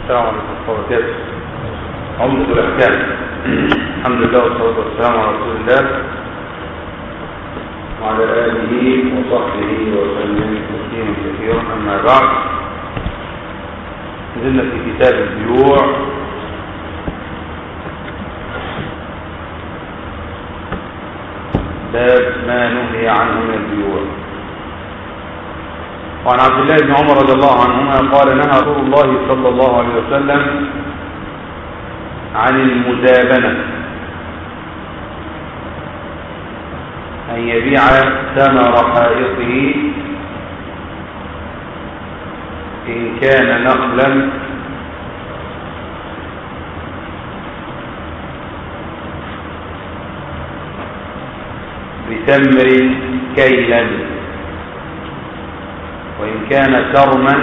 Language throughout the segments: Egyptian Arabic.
السلام عليكم ورحمة الله وبركاته عمدة الأحكام الحمد لله والصلاة والسلام على رسول الله وعلى آله وصحبه وسلم تسليما كثيرا أما بعد نزلنا في كتاب البيوع باب ما نهي عنه من البيوع وعن عبد الله بن عمر رضي الله عنهما قال نهى رسول الله صلى الله عليه وسلم عن المزابنة أن يبيع ثمر حائطه إن كان نخلا بتمر كيلا وإن كان كرما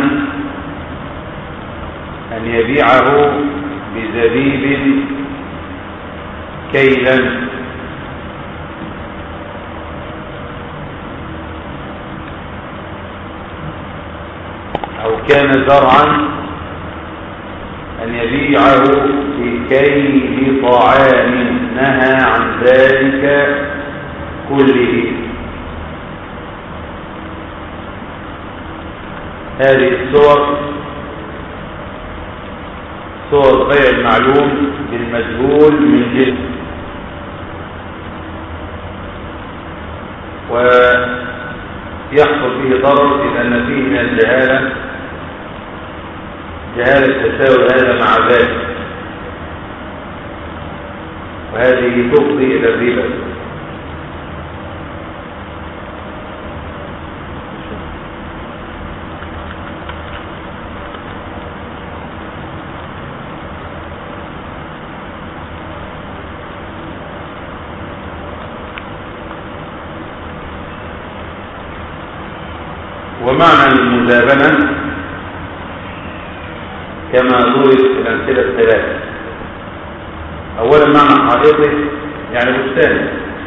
أن يبيعه بزبيب كيلا أو كان زرعا أن يبيعه بكيل طعام نهى عن ذلك كله هذه الصور صور بيع المعلوم بالمجهول من جنس ويحصل فيه ضرر إذ أن فيه من الجهالة جهالة تساوي هذا مع ذلك وهذه تفضي إلى الربا ومعنى المزابنة كما ذكر في الأمثلة الثلاثة أولا معنى حائطه يعني بستان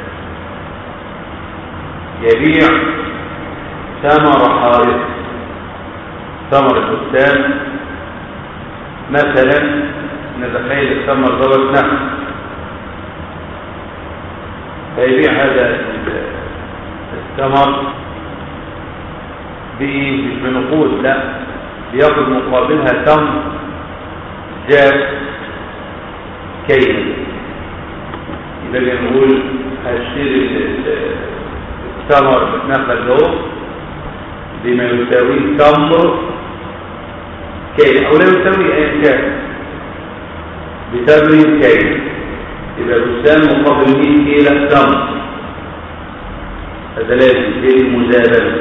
يبيع ثمر حائط ثمر البستان مثلا نتخيل الثمر دوت نخل فيبيع هذا الثمر بايه مش بنقود لا بياخد مقابلها تمر جاف كيل يبقى بنقول هشتري الثمر بتنخل ده بما يساويه تمر كيل او لا يساوي ايا كان بتمر كيل يبقى بستان مقابل 100 كيلو تمر هذا لازم كيل مزابنه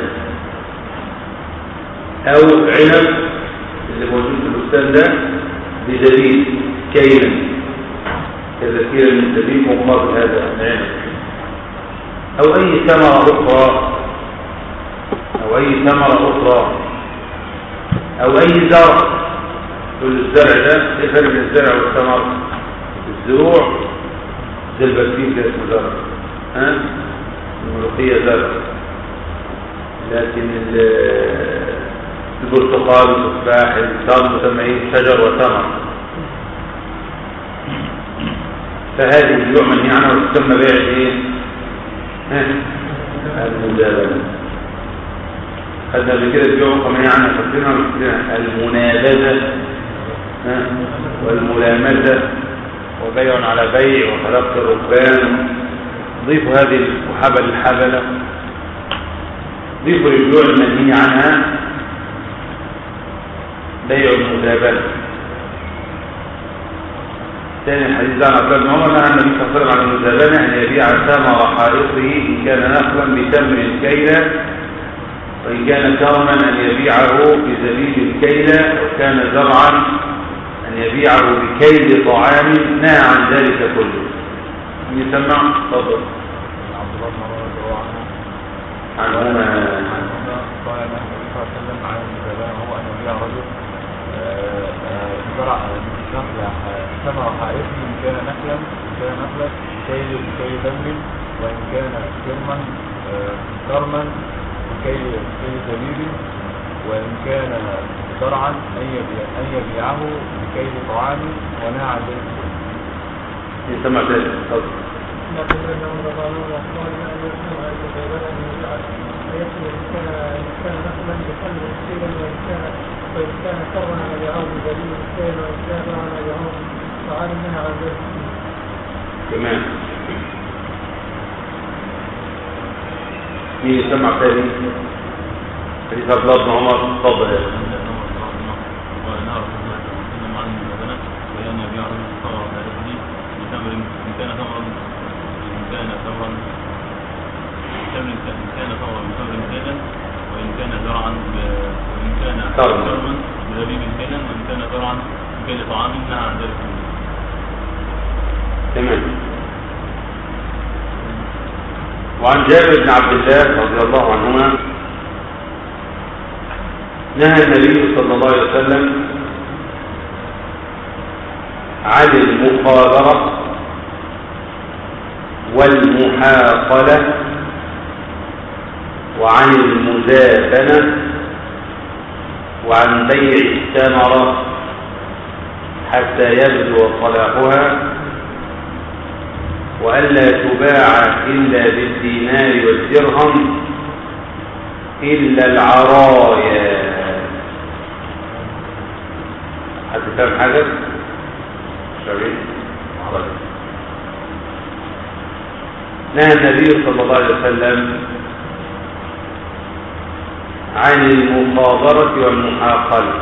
او عنب اللي موجود في البستان ده بزبيب كيلا كذا كيلا من الزبيب مقابل هذا العنب او اي ثمرة اخرى او اي ثمرة اخرى او اي زرع كل الزرع ده ايه فرق بين الزرع والثمر الزروع زي البرسيم ده اسمه زرع ها الملوخية زرع لكن البرتقال والتفاح التمر مسمى شجر وثمر فهذه البيوع منهي عنها وتسمى بيع ايه المزابنه خدنا قبل كده البيوع منهي عنها فاكرينها المنابذه والملامسه وبيع على بيع وخلقت الركبان ضيفوا هذه الحبل الحبله ضيفوا للبيوع المنهي عنها بيع المزابنة ثاني الحديث عن عبد بن عمر نهى النبي صلى الله عليه وسلم عن المزابنة أن يبيع ثمر حائطه إن كان نخلا بتمر كيلا وإن كان كرما أن يبيعه بزبيب كيلا وكان زرعا أن يبيعه بكيل طعام نهى عن ذلك كله يسمع تفضل عبد الله بن عمر رضي الله عنه عنهما قال نهى النبي صلى الله عليه وسلم عن المزابنة هو أن يبيع رجل آه، آه، زرع نخلة ثمر حائطه إن كان نخلا إن كان نخلة كيل كيل تمر وإن كان كرما آه، كرما كيل كيل زبيب وإن كان زرعا أن يبيع أن يبيعه بكيل طعام ونهى عن ذلك يسمع ذلك اتفضل لكن أنه رضي الله عنه أن يسمع الجبال أن يجعل فيكفي إن كان إن كان نخلا بقلب مسكينا وإن كان وإن كان كرها يبيعه بدليل مسكين وإن كان باعا يبيعه فعن منها عن ذلك تمام مين يسمع تاني حديث عبد الله بن عمر اتفضل يا أخي. ونهى رسول الله صلى الله عليه وسلم عن المزنة وأن يبيع رجل ثمرة هذه بتمر إن كان ثمرا إن كان ثمرا تمر إن كان ثمرا بتمر كيلا وإن كان زرعا ب- وإن كان كرما. كرما بزبيب كيلا وإن كان زرعا بكيل طعام نهى عن ذلك تمام وعن جابر بن عبد الله رضي الله عنهما نهى النبي صلى الله عليه وسلم عن المخابرة والمحاقلة وعن المزابنة وعن بيع الثمرة حتى يبدو صلاحها وألا تباع إلا بالدينار والدرهم إلا العرايا حد فاهم حاجة؟ شريك عربي نهى النبي صلى الله عليه وسلم عن المخابرة والمحاقلة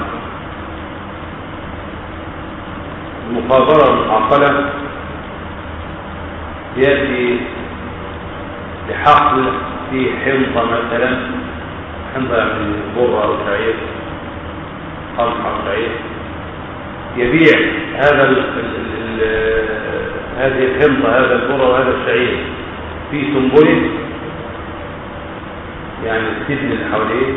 المخابرة والمحاقلة يأتي لحقل في حنطة مثلا حنطة من بر أو شعير قمح أو شعير يبيع هذا ال ال ال هذه الحنطة هذا البر وهذا الشعير في سنبله يعني السجن اللي حواليه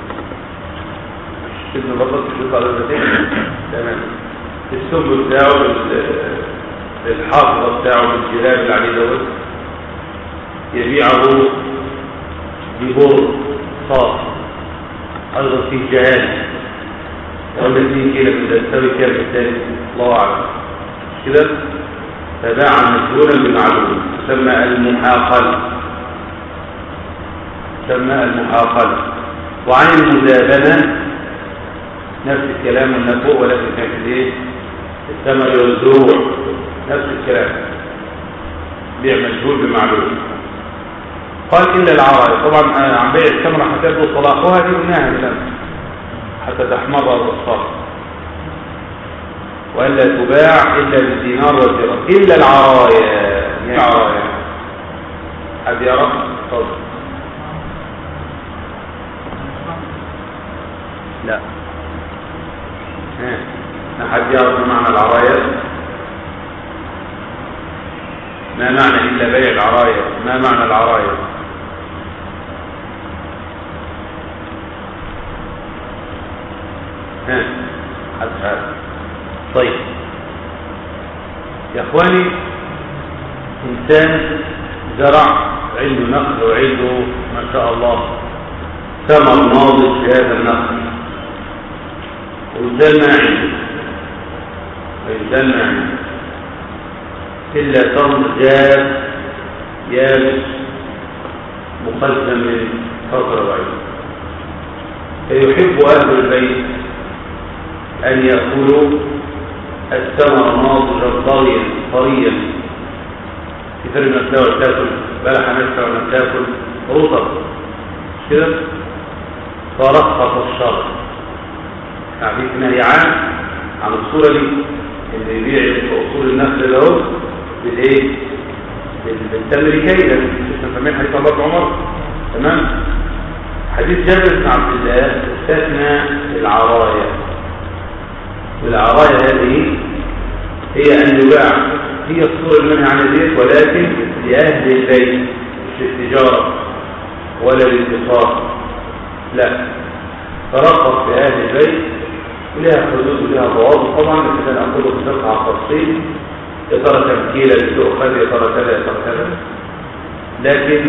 السجن برضه تشوف على الزيتين تمام السنبل بتاعه ال- الحافظة بتاعه بالجلاب اللي عليه دوت يبيعه ببر صاف أيضا فيه جهاز ولا 2 كيلو كده تساوي كام بالتالي الله أعلم مش كده تباعا مشهورا بمعلوم تسمى المحاقل تسمى المحاقل وعن المزابنة نفس الكلام النفوق ولكن كان في الايه الثمر والزروع نفس الكلام بيع مشهور بمعلوم قال إلا العرائي طبعا آه، عن بيع الثمرة حتى يبدو صلاحها دي قلناها بالأمس حتى تحمر الأصفار وألا تباع إلا بالدينار والدرهم إلا العرايا يعني عرايا حد يعرف؟ تفضل لا ها ما حد يعرف ما معنى العرايا ما معنى إلا بيع العرايا ما معنى العرايا ها حد عارف طيب يا اخواني انسان زرع عنده نخل وعنده ما شاء الله ثمر ناضج في هذا النخل وإنسان ما عنده وإنسان ما عنده إلا تمر جاف يابس مقدم من فترة بعيدة فيحب أهل البيت أن يأكلوا الثمر ناضجا طريا طريا كثير من الدول تاكل بلح نفسها ولا تاكل رطب مش كده فرخص الشرع تعريف نهي عام عن الصورة دي اللي يبيع في اصول النخل له بالايه بال- بالتمر كيلا مش فاهمين حديث الله بن عمر تمام حديث جابر بن عبد الله استثنى العرايا والعرايا هذه هي أن يباع هي الصورة المنهي عن الزيت ولكن لأهل البيت مش للتجارة ولا للاتصال لا ترقص في أهل البيت ولها حدود ولها ضوابط طبعا لكن أنا أقول بصدق على التفصيل يا ترى تمكيلة لتؤخذ يا ترى كذا يا ترى كذا لكن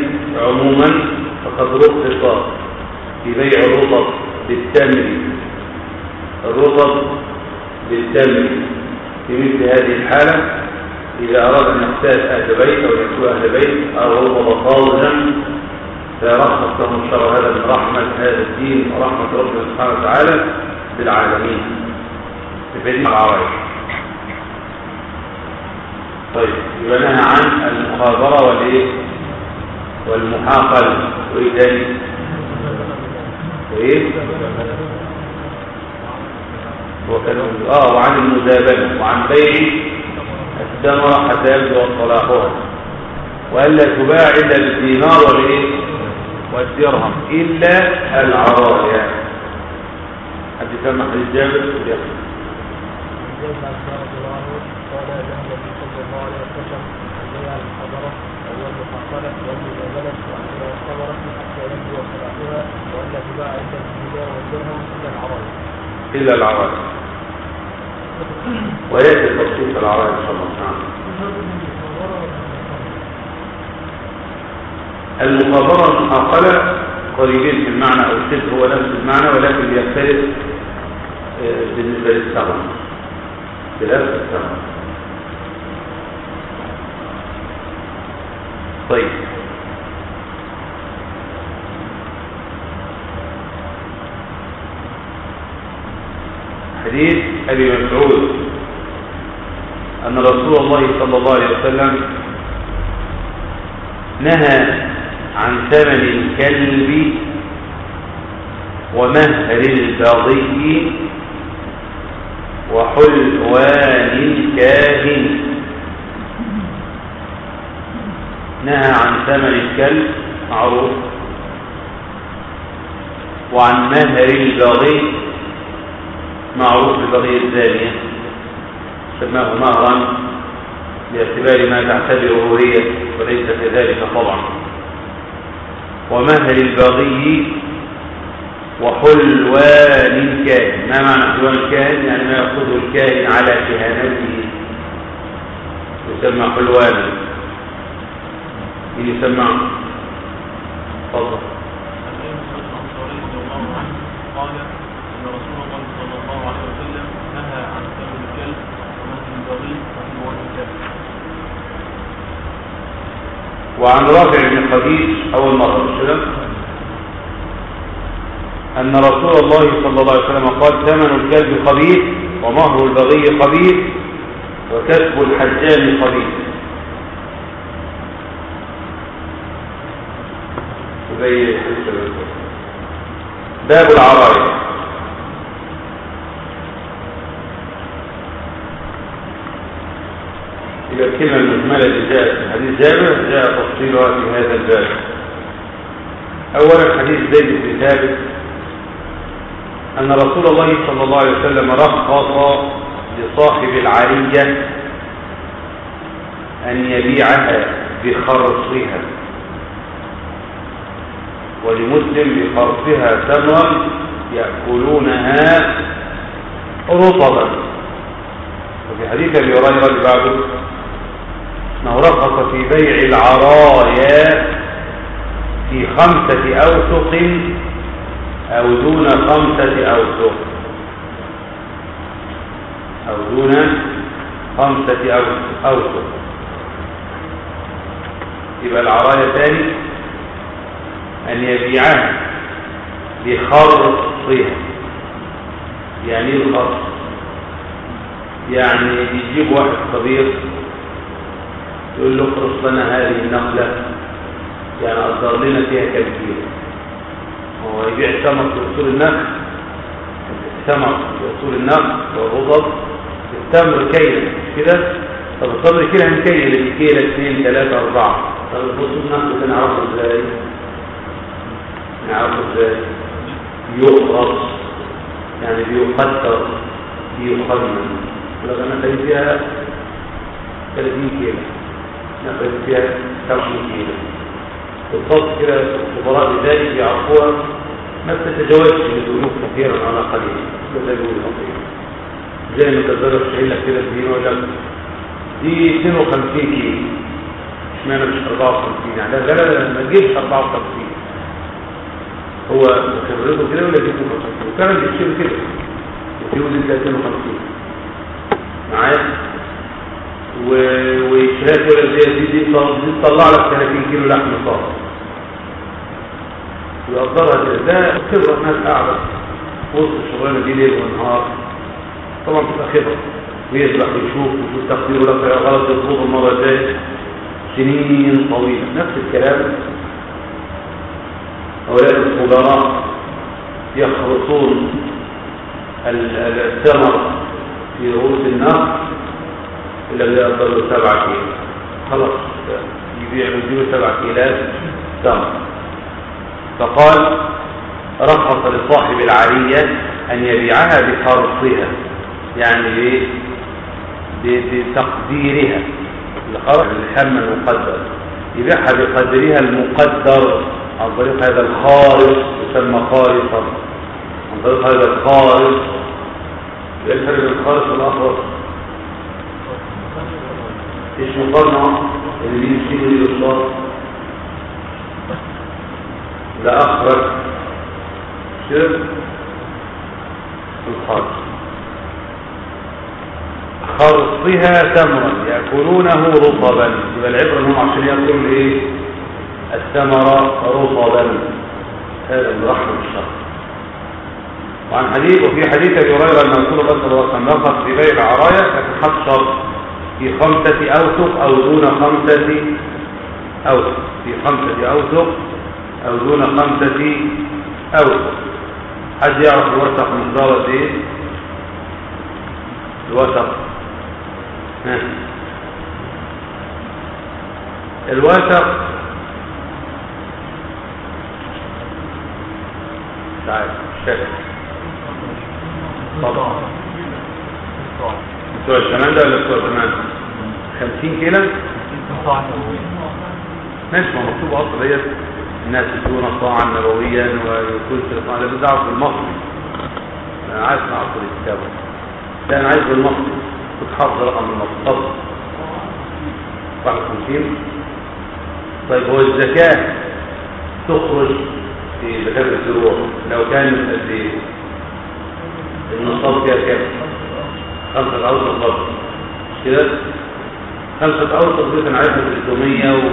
عموما فقد رخص في بيع الرطب بالتمر الرطب بالتمر في مثل هذه الحالة إذا أراد أن يقتاد أهل بيت أو يكون أهل بيت أو رطب طازجا فيرخص له الشرع هذا من رحمة هذا الدين ورحمة ربنا سبحانه وتعالى بالعالمين في العرائش طيب يبقى نهى عن المخابرة والإيه والمحاقل وإيه تاني وإيه وكان اه وعن المزابنة وعن بيع الثمرة حتى يبدو صلاحها وألا تباع إلا بالدينار والإيه والدرهم إلا العرايا حد سمع حديث جابر يقول زيد بن عبد الله قال له النبي صلى الله عليه وسلم ان بيع الحضره او المحصله والمجادله وان بيع الثمره حتى يبدو صلاحها وان لا تباع الا بالدينار والدرهم الا العرايا إلا العرايا ويأتي التفصيل في العرايا إن شاء الله تعالى المخابرة المحاقلة قريبين في المعنى أو الشبه هو نفس المعنى ولكن يختلف آه، بالنسبة للثمن خلاف الثمن طيب حديث أبي مسعود أن رسول الله صلى الله عليه وسلم نهى عن ثمن الكلب ومهر البغي وحلوان الكاهن نهى عن ثمن الكلب معروف وعن مهر البغي معروف البغي الزانية سماه مهرا باعتبار ما تعتبره هي وليس كذلك طبعا ومهر البغي وحلوان الكاهن ما معنى حلوان الكاهن يعني ما يأخذه الكاهن على كهانته يسمى حلوانا مين يسمى تفضل الأنصاري رضي الله عنه قال أن رسول الله صلى الله عليه وسلم نهى عن ثمن الكلب ومثل البغي وحيوان الكلب وعن رافع بن خديج أول مرة مش كده؟ أن رسول الله صلى الله عليه وسلم قال ثمن الكلب خبيث ومهر البغي خبيث وكسب الحجام خبيث زي حديث الرسول. باب العرايا يبقى الكلمة المجملة اللي جاءت في حديث جابر جاء تفصيلها في هذا الباب أولا حديث زيد بن ثابت أن رسول الله صلى الله عليه وسلم رخص لصاحب العرية أن يبيعها بخرصها ولمسلم بخرصها تمرا يأكلونها رطبا وفي حديث أبي هريرة اللي بعده أنه رخص في بيع العرايا في خمسة أوسق أو دون خمسة أوسق أو دون خمسة أوسق أوسق يبقى العرايا ثاني أن يبيعها بخرصها يعني ايه الخرص يعني يجيب واحد صغير يقول له اخرص لنا هذه النخلة يعني أصدر لنا فيها كم كيلو هو يبيع سمك في أصول النخل سمك في أصول النخل والرطب التمر كيلة مش كده طب التمر كيلة من كيلة كيلة اثنين ثلاثة أربعة طب الأصول النخل ده نعرفه ازاي؟ نعرفه ازاي؟ يقرص يعني بيقدر بيقدم لو أنا خليت فيها 30 كيلو نخليت فيها 27 كيلو بالضبط كده الخبراء بذلك بيعرفوها ما بتتجاوزش الذنوب كثيرا على قليل ده يقول الخطير زي ما تقدر تشيل لك كده في يقول لك دي 52 كيلو اشمعنى مش 54 يعني ده غالبا ما تجيبش 54 هو خبرته كده ولا يجيب 52 وكان بيشيل كده يوزن 250 معايا و- والشهات ولا زي دي دي طل- دي تطلع لك 30 كيلو لحم صار يقدرها كده ده خبرة ناس قاعدة في وسط الشغلانة دي ليل ونهار طبعا بتبقى خبرة ويسبح ويشوف ويشوف تقديره لك يا غلط يظبط المرة الجاية سنين طويلة نفس الكلام هؤلاء الخبراء يخرطون ال- ال- الثمر في رؤوس النار إلا بيقدروا سبعة كيلو خلاص يبيع يجيبوا سبعة كيلات تمر فقال رخص لصاحب العارية أن يبيعها بخرصها يعني ايه ب- بتقديرها الخرص الحم المقدر يبيعها بقدرها المقدر عن طريق هذا الخارص يسمى خارصا عن طريق هذا الخارص ايه الفرق بين الخارص والأخرص ايش مقارنة اللي بيمشي لي بالصار ده أخرج شرب الخارص خرصها تمرا يأكلونه رطبا يبقى العبرة انهم عشان يأكلوا ايه الثمرة رطبا هذا من رحمة الشر وعن حديث وفي حديث ابي هريره ان رسول الله صلى الله عليه وسلم رخص في بيع العرايا لكن حط شرط في خمسة أوسق أو دون خمسة أوسق في خمسة أوسق أو دون خمسة أوسق حد يعرف الوسق مقدار قد إيه؟ الوسق ها. الوسق مش عارف مش فاكر طبعا بتوع الزمان ده ولا بتوع زمان 50 كيلو ماشي ما مكتوب اصلا ديت الناس يكون صاعا نبويا ويكون صاعا ده بدعوه بالمصري انا عايز اعصر الكتاب لا انا عايز بالمصري كنت حافظ رقم المصري اتفضل 51 طيب هو الزكاه تخرج في زكاه الزروع لو كان قد ايه النصاب فيها كام خمسة أوسط برضه مش كده خمسة أوسط دي كان عايزها 300 و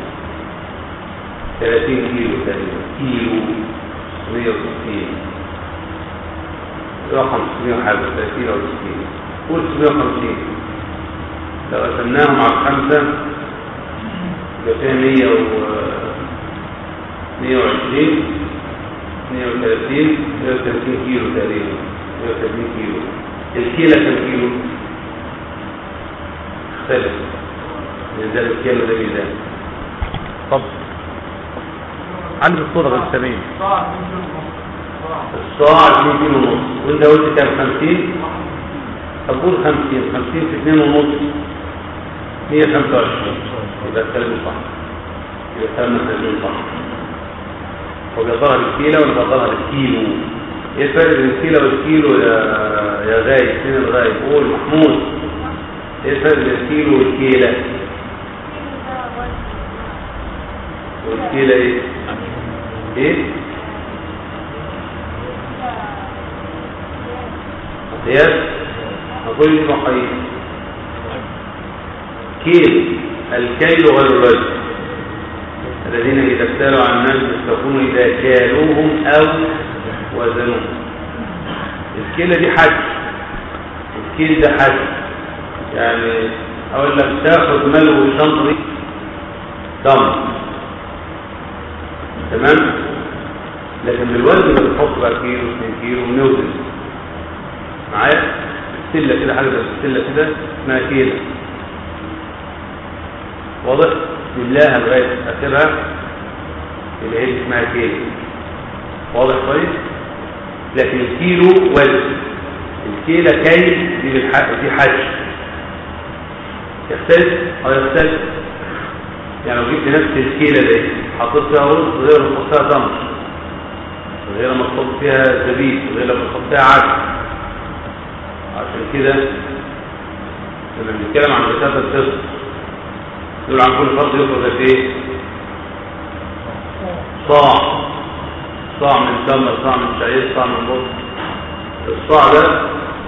30 كيلو تقريبا كيلو 160 رقم 600 حاجة 30 أو 60 قول 650 لو قسمناهم على الخمسة يبقى فيها 100 و 120 130 130 كيلو تقريبا 130 كيلو الكيلة كم كيلو اختلف ميزان الكيلو ده ميزان طب عندي الصورة بالسمين الصاع 2 كيلو ونص وانت قلت كام 50 طب قول 50 50 في 2 ونص 125 يبقى الكلام صح يبقى الكلام محتاجين صح هو بيقدرها بالكيلو ولا بيقدرها بالكيلو ايه الفرق بين الكيلو والكيلو يا يا غايب فين الغايب قول محمود ايه الفرق بين الكيلو والكيلة والكيلة ايه ايه قياس اقول لك مقاييس كيل الكيل غير الوزن الذين اذا اكتالوا عن الناس يستوفون اذا كالوهم او وزنوهم الكيلة دي حج الكيل ده حج يعني اقول لك تاخد ملو شنطري تمر تمام لكن بالوزن بنحط بقى كيلو 2 كيلو ونوزن معايا سله كده حاجه زي السله كده اسمها كيلو واضح بسم الله لغايه اخرها اللي هي اسمها كيلو واضح كويس لكن الكيلو وزن الكيلة كيل دي بالحق دي حج يختلف او يختلف يعني لو جبت نفس الكيلة دي حطيت فيها رز غير ما تحط فيها تمر غير ما تحط فيها زبيب غير ما تحط فيها عسل عشان كده لما بنتكلم عن زكاة الفطر نقول عن كل فرد يخرج قد ايه؟ صاع صاع من تمر صاع من شعير صاع من بط الصاع ده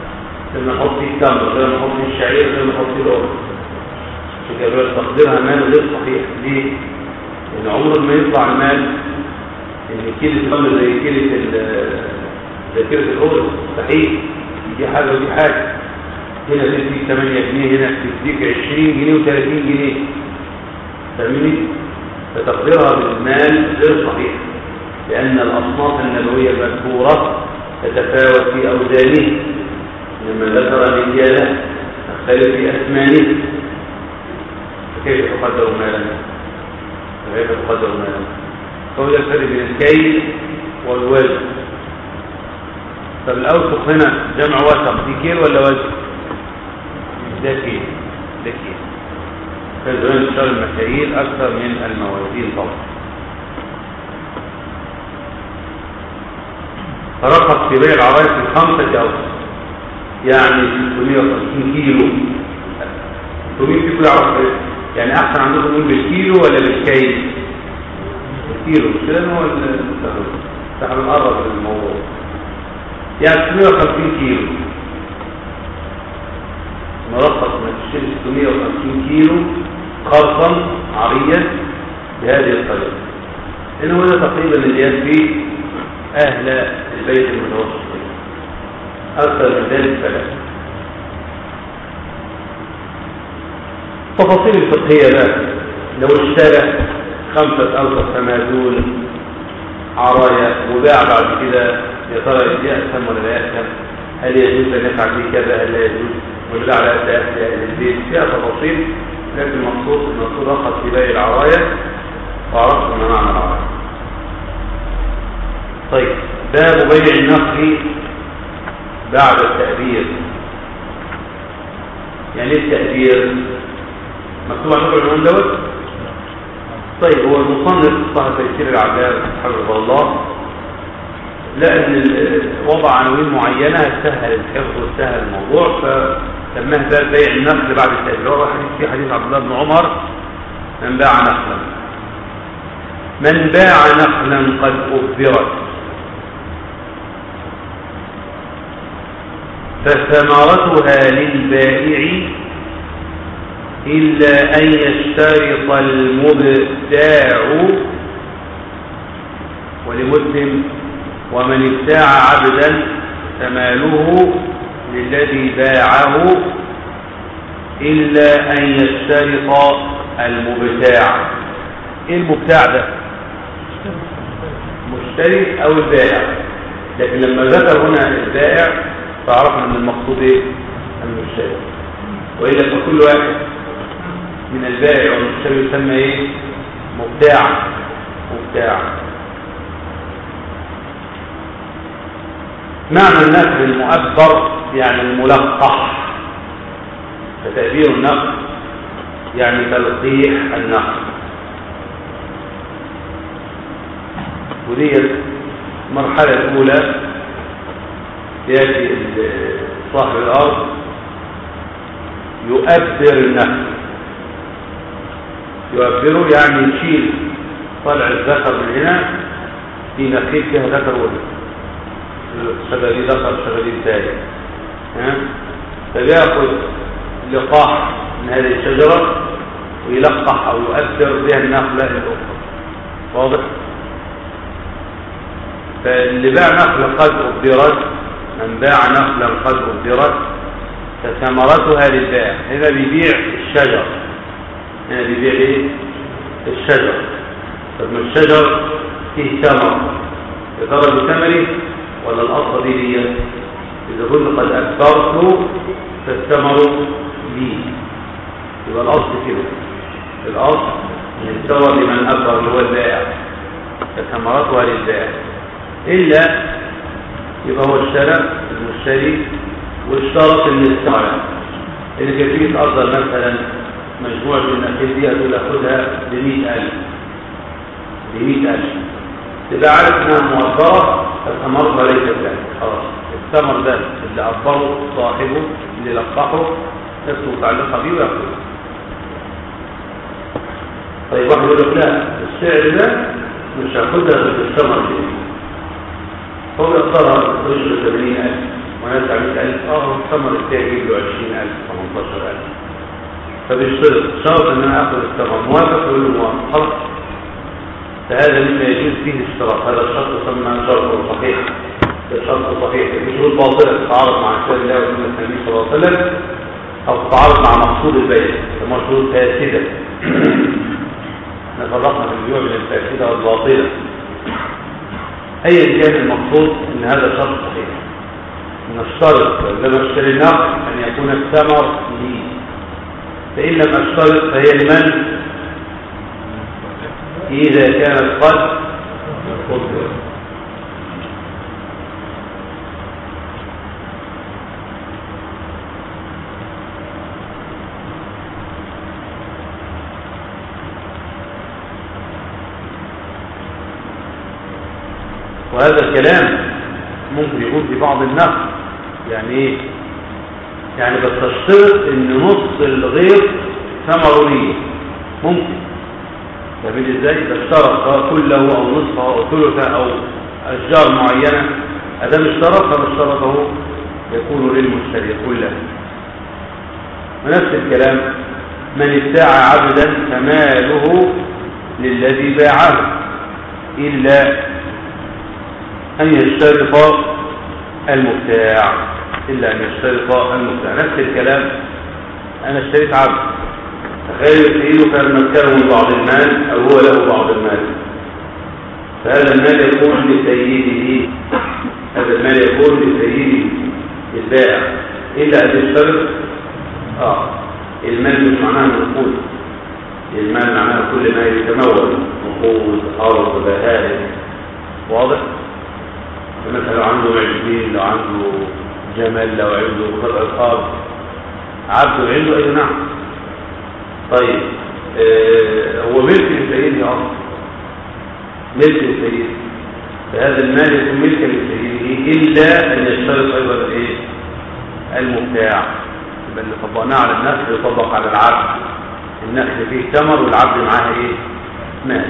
لما نحط فيه التمر غير ما نحط فيه الشعير غير ما نحط فيه الأرز فكده تقديرها مال غير صحيح ليه؟ لأن عمر ما يطلع المال إن كيلة التمر زي كيلة ال- زي كيلة الأرز مستحيل دي حاجة ودي حاجة هنا تديك 8 جنيه هنا تديك 20 جنيه و30 جنيه فاهمني؟ فتقديرها بالمال غير صحيح لأن الأصناف النبوية المذكورة تتفاوت في أوزانه لما ذكر الإجالة تختلف في أثمانه فكيف تقدر مالا كيف تقدر مالا فهو ده الفرق بين الكيل والوزن طب الأوسق هنا جمع وسق دي كيل ولا وزن ده كيل ده كيل فالزمان اشتغل المكاييل أكثر من الموازين طبعا فرقص في بيع العرايس بخمسة أوسق يعني 650 كيلو 600 كيلو يعرف إيه؟ يعني أحسن عندكم نقول بالكيلو ولا بالكيل بالكيلو مش كده هو المستخدم احنا بنقرب من الموضوع يعني 650 كيلو مرخص من تشتري 650 كيلو خرصا عريا بهذه الطريقة إنه هو ده تقريبا اللي فيه أهل البيت المتوسط أكثر من ذلك فلا تفاصيل الفقهية بقى لو اشترى خمسة أوسط تماثول عرايا وباع بعد كده يا ترى يأثم ولا لا يأثم هل يجوز أن يفعل به كذا هل لا يجوز ولا على أساس أهل البيت فيها تفاصيل لكن المقصود المقصود أخذ في بيع العرايا وعرفت ما معنى العرايا طيب باب بيع النقل بعد التأبير يعني ايه التأبير مكتوب عندكم العنوان دوت طيب هو المصنف صاحب تيسير العباد حفظه الله لقى ان ال- وضع عناوين معينه سهل الحفظ وسهل الموضوع فسماه باب بيع النقل بعد التأبير هو حديث في حديث عبد الله بن عمر من باع نقلا من باع نقلا قد أبرت فثمرتها للبائع إلا أن يشترط المبتاع ولمسلم ومن ابتاع عبدا فماله للذي باعه إلا أن يشترط المبتاع إيه المبتاع ده مشتري أو البائع لكن لما ذكر هنا البائع فعرفنا أن المقصود إيه المشتري وإلا فكل واحد من البائع والمشتري يسمى إيه مبتاع مبتاع معنى النقل المؤبر يعني الملقح فتأبير النقل يعني تلقيح النقل ودي المرحلة الأولى يأتي صاحب الأرض يؤبر النقل يؤبره يعني يشيل طلع الذكر من هنا في نخيل فيها ذكر وانثى شغالي ذكر شغالي ثاني ها فبياخذ لقاح من هذه الشجرة ويلقح أو يؤثر بها النخلة الأخرى واضح؟ فاللي باع نخلة قد أبدرت من باع نخلا قد أبدرت فثمرتها للبائع هنا بيبيع الشجر هنا بيبيع ايه؟ الشجر طب ما الشجر فيه ثمر يا ترى بثمره ولا الأصل دي لي إذا كنت قد أكبرت فالثمر لي يبقى الأصل كده الأصل من الثمر لمن أكبر اللي هو البائع فثمرتها للبائع إلا يبقى هو اشترى المشتري واشترط ان الثمرة اللي كان فيه تأجر مثلا مجموعة من النخيل دي هتقول أخدها بمئة ألف بمئة ألف تبقى عارف انها مؤثرة فثمرتها ليست لك خلاص الثمر ده اللي أكبره صاحبه اللي لقحه نفسه متعلقة بيه ويأخذه طيب واحد يقول لك لا السعر ده مش هاخدها غير الثمر دي هو يقدرها تشغل 80000 وناس عملت ألف اه الثمر التاني يجيب له 20000 18000 فبيشترط شرط ان انا اخذ الثمر موافق يقول له موافق خلاص فهذا مما يجوز فيه الاشتراط هذا الشرط يسمى شرط صحيح ده شرط صحيح في شروط باطله تتعارض مع كتاب الله وسنه النبي صلى الله عليه وسلم او تتعارض مع مقصود البيع ثم شروط فاسده احنا فرقنا في البيوع بين الفاسده والباطله ايا كان المقصود ان هذا شرط صحيح نشترط لما اشتري النقد ان يكون الثمر لي فان لم اشترط فهي لمن اذا كانت قد قدرت وهذا الكلام ممكن يكون في بعض النقد يعني ايه يعني بس تشترط ان نص الغير ثمره ليه ممكن فاهمين ازاي تشترط سواء كله او نصفه او ثلثه او اشجار معينه ادام اشترط فما اشترطه يكون للمشتري كله ونفس الكلام من ابتاع عبدا فماله للذي باعه الا أن يشترط المبتاع إلا أن يشترط المبتاع نفس الكلام أنا اشتريت عبد تخيل سيده كان مكانه من بعض المال أو هو له بعض المال فهذا المال يكون لسيده هذا المال يكون لسيده البائع إلا أن يشترط آه المال مش معناه النقود المال معناه كل ما يتمول نقود أرض بهائم واضح؟ مثلا لو عنده معجبين لو عنده جمل لو عنده قطع أرض عبده عنده أي نعم طيب آه هو ملك لسيده أصلا ملك لسيده فهذا المال يكون ملكا لسيده إلا أن يشترط أيضا الإيه؟ المبتاع يبقى اللي طبقناه على النخل يطبق على العبد النخل فيه ثمر والعبد معاه ايه مال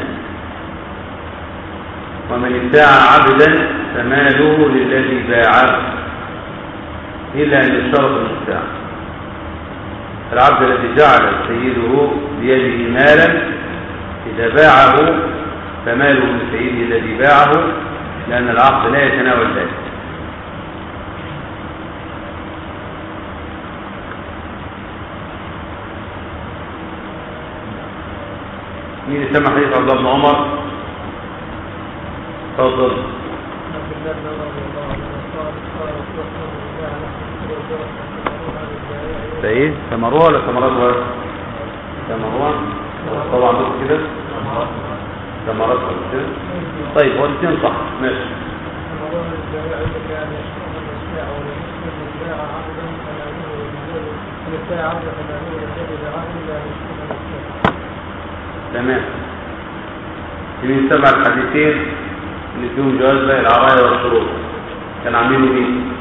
ومن ابتاع عبدا فماله للذي باعه إلا أن يشترط المبتاع العبد الذي جعل سيده بيده مالا إذا باعه فماله من سيده الذي باعه لأن العقد لا يتناول ذلك مين سمع حديث عبد الله بن عمر تفضل عبد الله بن عمر رضي الله عنه قال قال رسول الله صلى الله عليه وسلم سيد ثمروها ولا ثمراتها ثمروها طبعا عندكم كده ثمراتها كده طيب هو الاثنين صح ماشي أمرون الجميع عندك أن يشكر من يشاء ولمسلم من باع عبدا فنعمه للجول من ابتاع عبدا فنعمه للجول بعبد لا يشكر من يشاء تمام من سبع الحديثين اللي فيهم جواز بيع العرايا والشروط كان عاملينه مين؟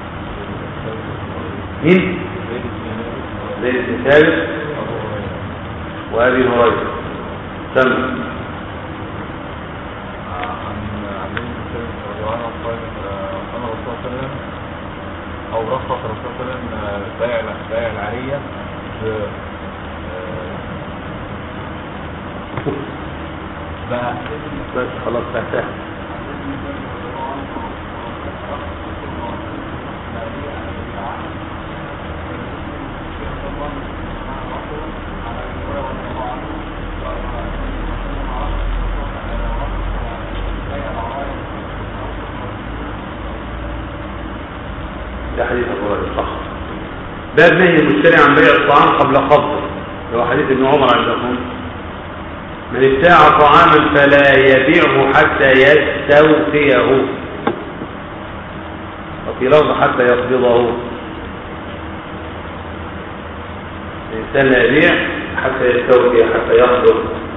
مين؟ زيد بن ثابت وابي هريره سمع عن عن النبي صلى الله عليه وسلم قال قال الرسول صلى الله عليه وسلم او رخص الرسول صلى الله عليه وسلم بيع بيع العاريه ب بقى بس خلاص فهمتها ده حديث ابو هريره صح باب نهي المشتري عن بيع الطعام قبل قبضه اللي هو حديث ابن عمر عندكم من ابتاع طعاما فلا يبيعه حتى يستوفيه وفي لفظ حتى يقبضه الإنسان لا يبيع حتى يستوفي حتى يقبض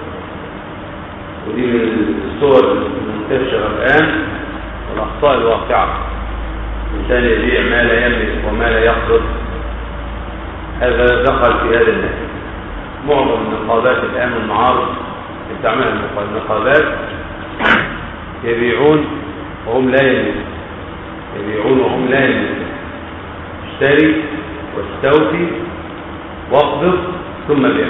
ودي من الصور المنتشرة الآن والأخطاء الواقعة الإنسان يبيع ما لا يملك وما لا يقبض هذا دخل في هذا النهي معظم النقابات الآن والمعارض اللي بتعملها النقابات يبيعون وهم لا يملكون يبيعون وهم لا يملكون اشتري واستوفي واقبض ثم بيع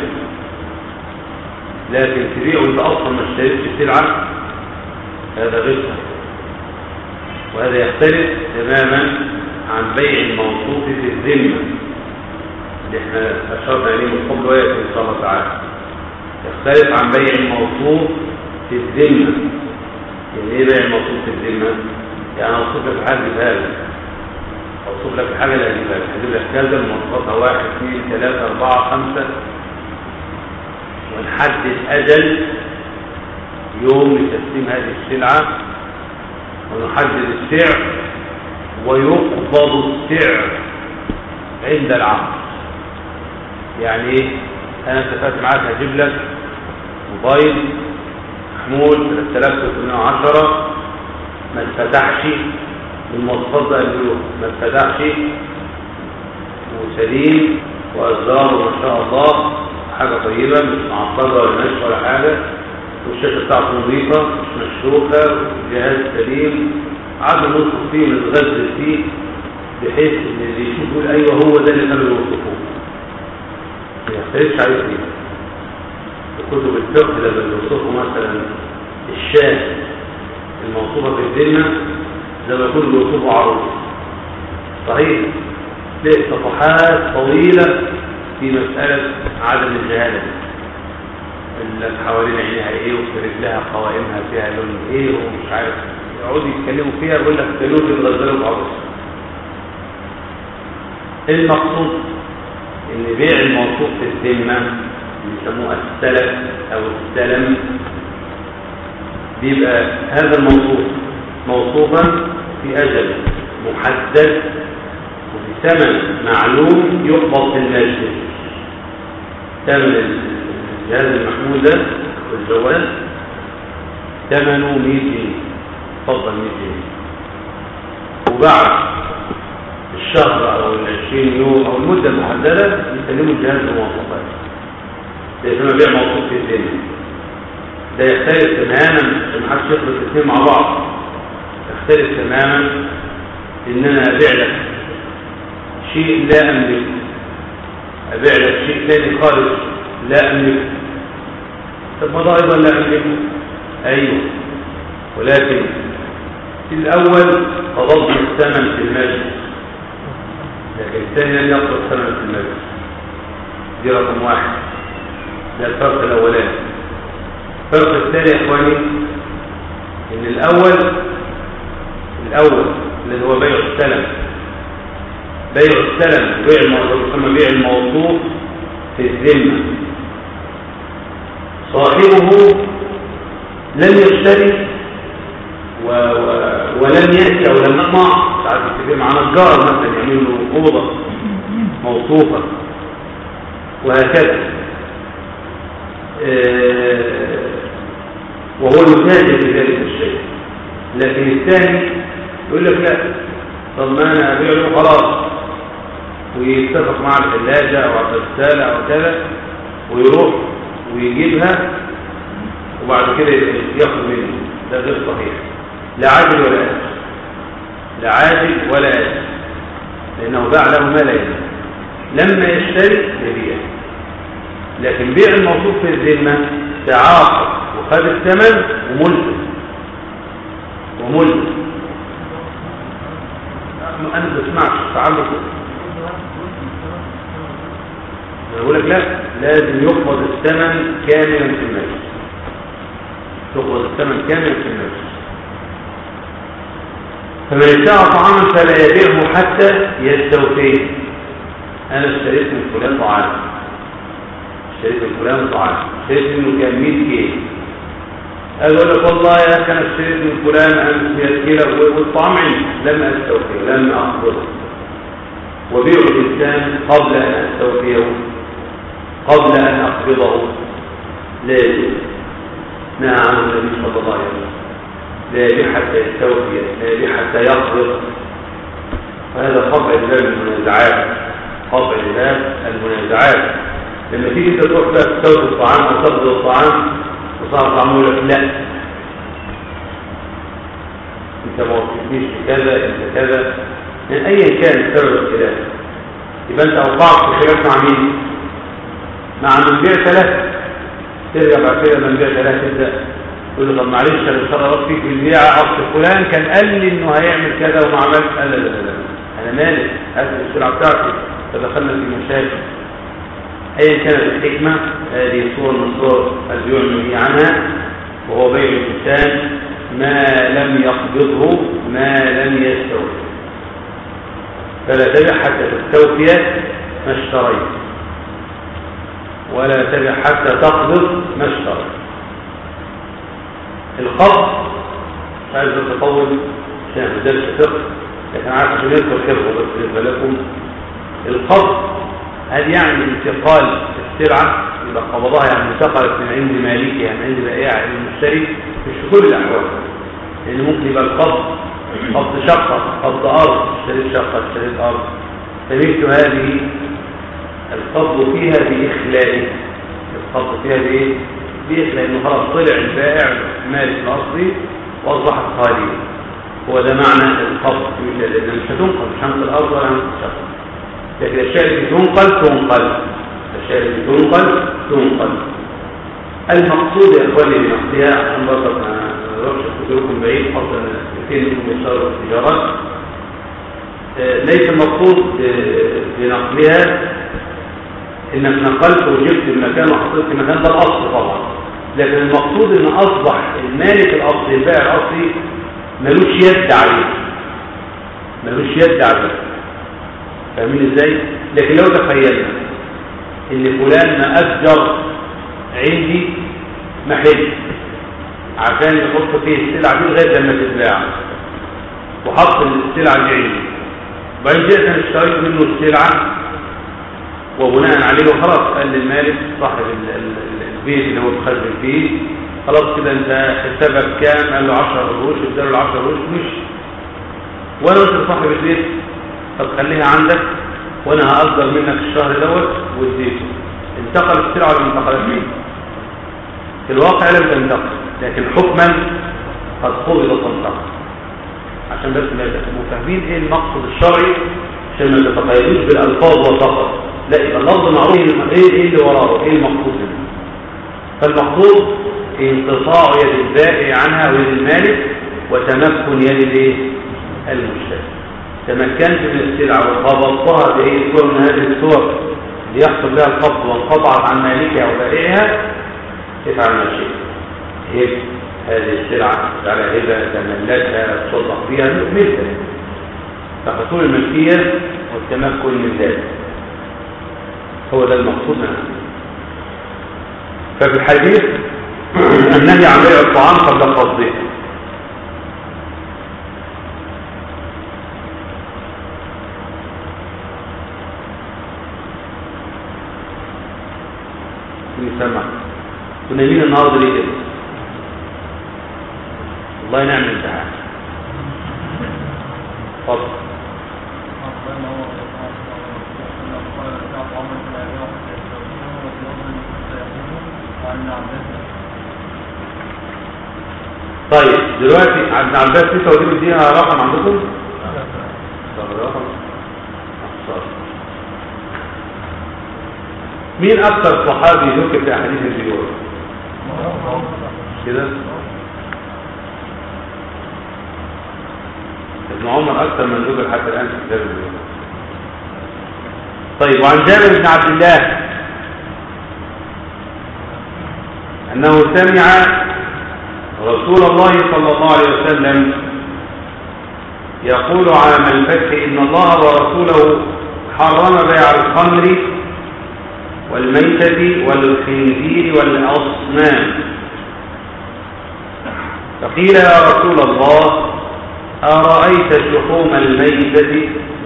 لكن تبيع وانت اصلا ما اشتريتش السلعه هذا غير صحيح وهذا يختلف تماما عن بيع الموصوف في الذمه اللي احنا اشرنا اليه من قبل وياتي ان شاء الله تعالى يختلف عن بيع الموصوف في الذمه يعني ايه بيع الموصوف في الذمه يعني اوصف لك حاجه بهذا اوصف لك الحاجه اللي هجيبها لك هجيب لك كذا مواصفاتها واحد اثنين ثلاثه اربعه خمسه ونحدد اجل يوم لتسليم هذه السلعه ونحدد السعر ويقبض السعر عند العقد يعني ايه انا اتفقت معاك هجيب لك موبايل محمول 3310 ما اتفتحش المواصفات بقى اللي ما اتفتحش وسليم وازراره ما شاء الله حاجه طيبه مش معطله ولا ناشفه ولا حاجه والشاشه بتاعته نظيفه مش مشروخه والجهاز سليم قعدنا ننصف فيه ونتغزل فيه بحيث ان اللي يشوف يقول ايوه هو ده اللي كانوا يوصفوه ما يختلفش عليه فيه في كتب الفقه لما بيوصفوا مثلا الشاه الموصوفه في الذمه زي ما يكونوا بيوصفوا عروس صحيح تلاقي صفحات طويله في مساله عدم الجهاله اللي حوالين عينيها ايه وفي رجلها قوائمها فيها لون ايه ومش عارف يقعدوا يتكلموا فيها يقول لك ده لون بيتغزلوا بعروس المقصود ان بيع الموصوف في الذمه اللي يسموه السلف او السلم بيبقى هذا الموصوف موصوفا في اجل محدد وبثمن معلوم يقبض في المسجد ثمن الجهاز المحمول ده والجوال ثمنه 100 جنيه اتفضل 100 جنيه وبعد الشهر او ال 20 يوم او المده المحدده يسلموا الجهاز بمواصفات ده يسمى بيع موصوف في الدنيا ده يختلف تماما ما حدش يخلط الاثنين مع بعض يختلف تماما ان انا ابيع لك شيء لا املكه ابيع لك شيء ثاني خالص لا املكه طب ما ده ايضا لا املكه ايوه ولكن في الاول قبضنا الثمن في المجلس لكن الثاني لم يقبض الثمن في المجلس دي رقم واحد ده الفرق الاولاني الفرق الثاني يا اخواني ان الاول الاول اللي هو بيع السلم بيع السلم بيع الموضوع يسمى بيع الموضوع في الذمه صاحبه لم يشتري و... و... ولم ياتي او لم يطمع ساعات يتفق مع نجار مثلا يعمل له اوضه موصوفه وهكذا آه... وهو يتاجر في ذلك الشيء لكن الثاني يقول لك لا طب ما انا ابيع له خلاص ويتفق مع الثلاجه او الغساله او كذا ويروح ويجيبها وبعد كده ياخد منه ده غير صحيح لا عاجل ولا آجل لا عاجل ولا آجل لأنه باع له ما لا يملك لما يشتري يبيع لكن بيع الموصوف في الذمة تعاقد وخد الثمن وملزم وملزم أنا ما بسمعش تعلق أنا بقول لك لا لازم يقبض الثمن كاملا في المجلس يقبض الثمن كاملا في المجلس فمن اشترى طعاما فلا يبيعه حتى يستوفيه انا اشتريت من فلان طعام اشتريت من فلان طعام اشتريت منه كان 100 كيلو اقول لك والله يا اخي انا اشتريت من فلان امس 100 كيلو والطعام عندي لم استوفيه لم اقبضه وبيع الانسان قبل ان استوفيه قبل ان اقبضه لازم نهى عنه النبي صلى الله عليه وسلم لا يبيع حتى يستوفي لا يبيع حتى يقبض وهذا قطع الباب المنازعات قطع الباب المنازعات لما تيجي انت تروح بقى تستوفي الطعام او تقبض الطعام وصاحب الطعام يقول لك لا انت ما وصلتنيش كذا انت كذا يعني ايا كان سبب الخلاف يبقى انت اوقعت في خلاف مع مين مع من بعت له ترجع بعد كده من بعت له تبدا تقول له طب معلش انا اشترطت فيك بالبيعه اصل فلان كان قال لي انه هيعمل كذا وما عملش قال لا لا لا لا. انا مالك هات السلعه بتاعتي فدخلنا في مشاكل ايا كانت الحكمه هذه صوره من صور البيوع المنهي عنها وهو بيع الانسان ما لم يقبضه ما لم يستوفي فلا تبع حتى تستوفي ما اشتريت ولا تبع حتى تقبض ما اشتريت القبض مش عايز تطول عشان درس فقه لكن عارف عشان يذكر حفظه بس بالنسبه لكم القبض هل يعني انتقال السلعه يبقى قبضها يعني انتقلت من عند مالكها من عند بائعها الى المشتري مش في كل الاحوال لان ممكن يبقى القبض قبض شقه قبض ارض اشتريت شقه اشتريت ارض فمثل هذه القبض فيها باخلال القبض فيها بايه باخلال لانه خلاص طلع البائع مالك الاصلي واصبحت خاليه هو ده معنى القبض في مثل لان مش هتنقل مش هنقل الارض ولا هنقل الشقه لكن الاشياء التي تنقل تنقل الاشياء التي تنقل تنقل المقصود يا اخواني بنقلها عشان برضه ما نروحش لكم بعيد خاصه كثير منكم يشتغلوا في التجارات آه، ليس المقصود آه، بنقلها انك نقلت وجبت المكان وحطيت في المكان ده الاصل طبعا لكن المقصود ان اصبح المالك الاصلي البائع الاصلي ملوش يد عليه ملوش يد عليه فاهمين ازاي لكن لو تخيلنا ان فلان ما اسجر عندي محل عشان يحط فيه السلعه دي لغايه لما تتباع وحط السلعه دي عندي وبعدين جئت انا اشتريت منه السلعه وبناء عليه خلاص قال للمالك صاحب ال- ال- ال- البيت اللي هو بخزن فيه خلاص كده انت حسابك كام قال له 10 قروش اداله ال 10 قروش مش وانا قلت لصاحب البيت طب خليها عندك وانا هأجر منك الشهر دوت واديته انتقل السلعه ولا ما انتقلت في الواقع لم تنتقل لكن حكما قد قبضت وانتقل عشان بس ما تبقوا فاهمين ايه المقصد الشرعي عشان ما تتقيدوش بالالفاظ فقط لا يبقى اللفظ معروف ايه ايه اللي وراه ايه المقصود منه فالمقصود انقطاع يد البائع عنها ويد المالك وتمكن يد الايه المشتري تمكنت من السلعه وقبضتها باي صوره من هذه الصور ليحصل بها القبض وانقطعت عن مالكها وبائعها افعل ما شئت هب هذه السلعه على هبه تملكها تصدق بها ملكا فحصول الملكيه والتمكن من ذلك هو ده المقصود منها ففي الحديث النهي عن بيع الطعام قبل قبضه سمع كنا مين النهارده ليه كده الله ينعم الامتحان اتفضل طيب دلوقتي عبد عباس لسه ودي مديها رقم عندكم؟ طب الرقم صار. مين اكثر صحابي ذكر في احاديث البيوع؟ كده ابن عمر اكثر من ذكر حتى الان في كتاب البيوع طيب وعن جابر بن عبد الله انه سمع رسول الله صلى الله عليه وسلم يقول عام الفتح إن الله ورسوله حرم بيع الخمر والميتة والخنزير والأصنام فقيل يا رسول الله أرأيت شحوم الميتة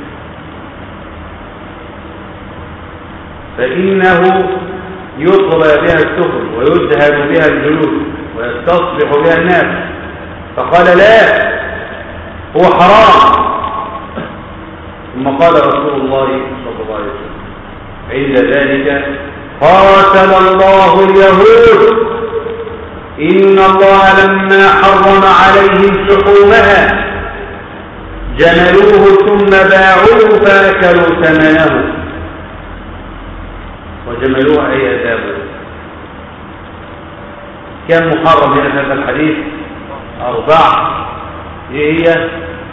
فإنه يطغى بها السفن ويدهن بها الجلود ويستصبح بها الناس فقال لا هو حرام ثم قال رسول الله صلى الله عليه وسلم عند ذلك قاتل الله اليهود إن الله لما حرم عليهم شحومها جملوه ثم باعوه فأكلوا ثمنه وجملوها أي أذابوا كم محرم هنا في هذا الحديث أربعة إيه هي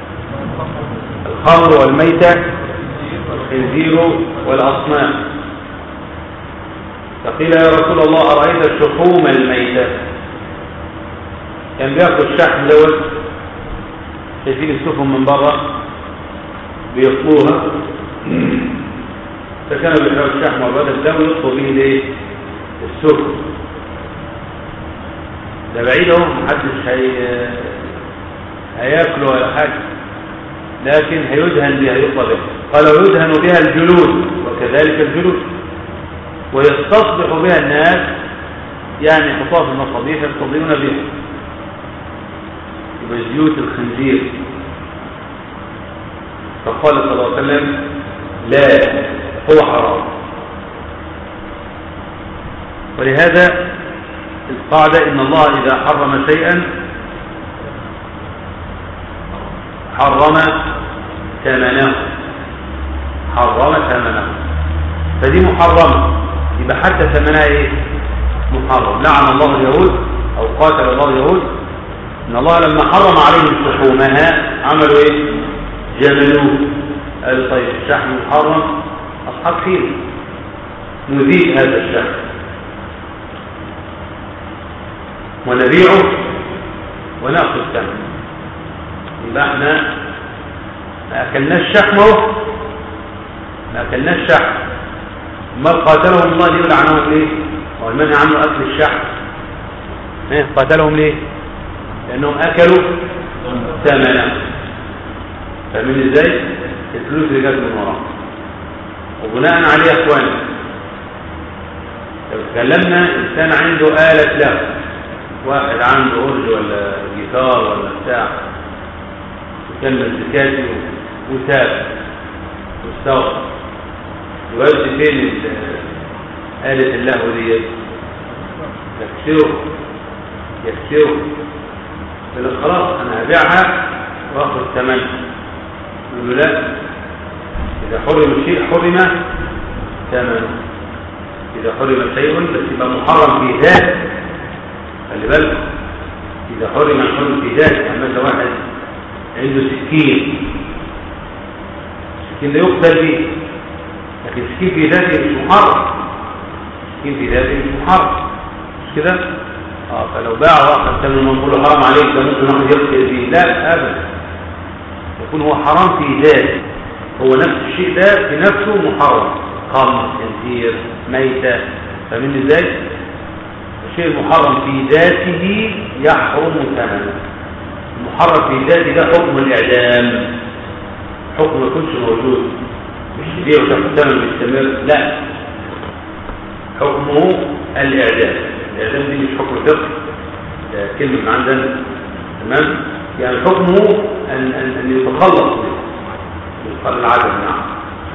الخمر والميتة والخنزير والأصنام فقيل يا رسول الله أرأيت شحوم الميتة كان بياكل الشحم دوت شايفين السفن من بره بيطلوها فكانوا بيحرقوا الشحم والبدل ده ويطلوا به الايه السفن ده بعيد اهو محدش هي هياكله ولا حاجه لكن هيدهن بها يطلى بها قال ويدهن بها الجلود وكذلك الجلود ويستصبح بها الناس يعني يحطوها في المصابيح يستضيئون بها يبقى زيوت الخنزير فقال صلى الله عليه وسلم لا هو حرام ولهذا القاعدة إن الله إذا حرم شيئا حرم ثمنه حرم ثمنه فدي محرمة يبقى حتى ثمنها ايه محرم لعن الله اليهود او قاتل الله اليهود ان الله لما حرم عليهم شحومها عملوا ايه جملوه قالوا طيب الشحم محرم اصحاب خير نذيب هذا الشحم ونبيعه وناخذ ثمنه يبقى احنا ما اكلناش شحمه ما اكلناش شحم ما قاتلهم الله ليه ولعنهم ليه والمنع عنه اكل الشحم ايه قاتلهم ليه لانهم اكلوا ثمنه فاهمين ازاي الفلوس اللي جت من وراهم وبناء عليه يا اخواني لو تكلمنا انسان عنده آلة له واحد عنده أرج ولا جيتار ولا بتاع وكمل زكاتي وتاب واستغفر يودي فين ال- آلة اللهو دي يكسره يكسره يقول له خلاص أنا هبيعها وآخذ ثمنها يقول له لا إذا حرم شيء حرم ثمنه إذا حرم شيء بس يبقى محرم في ذاته خلي بالك إذا حرم الحرم في ذاته يعني مثلا واحد عنده سكين السكين ده يقتل به لكن السكين في ذاته مش محرم السكين في ذاته مش محرم مش كده؟ اه فلو باع واحد ثمن نقول له حرام عليك ده ممكن واحد يقتل به لا ابدا يكون هو حرام في ذاته هو نفس الشيء ده في نفسه محرم خمر خنزير ميتة فاهمين ازاي؟ الشيء المحرم في ذاته يحرم ثمنه المحرم في ذاته ده حكم الإعدام حكم ما يكونش موجود مش تبيع وتاخد ثمن مستمر لا حكمه الإعدام الإعدام دي مش حكم فقه ده كلمة من عندنا تمام يعني حكمه أن, أن, أن يتخلص منه يقال العدم نعم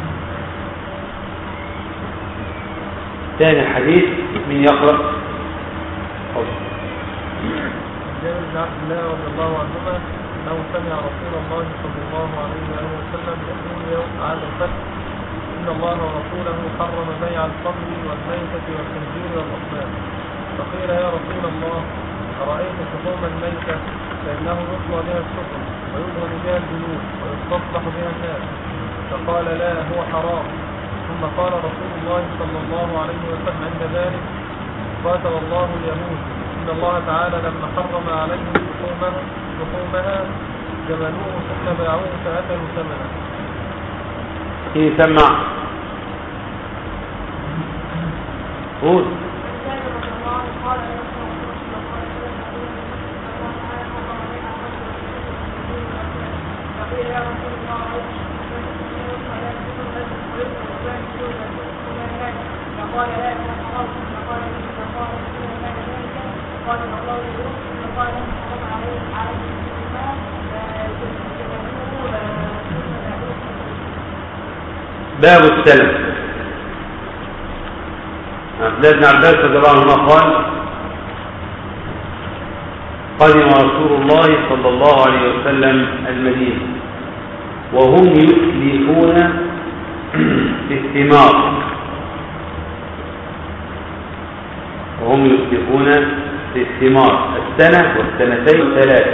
ثاني حديث من يقرأ تفضل. جابر بن عبد الله رضي الله عنهما انه سمع رسول الله صلى الله عليه وآله وسلم يقول يوم عام الفتح ان الله ورسوله حرم بيع الخمر والميتة والخنزير والاصنام فقيل يا رسول الله أرأيت شحوم الميتة فإنه يطلى بها السفن ويدهن بها الجلود ويستصلح بها الناس فقال لا هو حرام ثم قال رسول الله صلى الله عليه وسلم عند ذلك قاتل الله اليهود إن الله تعالى لما حرم عليهم لحومها لحومها جملوه ثم باعوه فأكلوا ثمنه ايه سمع قول قال لا يكون حرام فقال لي فقال رسول الله ذلك قال الله يقول فقال ان حرم عليه عليه الماء باب السلم عبد الله بن عباس رضي الله عنهما قال قدم رسول الله صلى الله عليه وسلم المدينة وهم يسلفون في الثمار وهم يسلفون في الثمار السنة والسنتين والثلاثة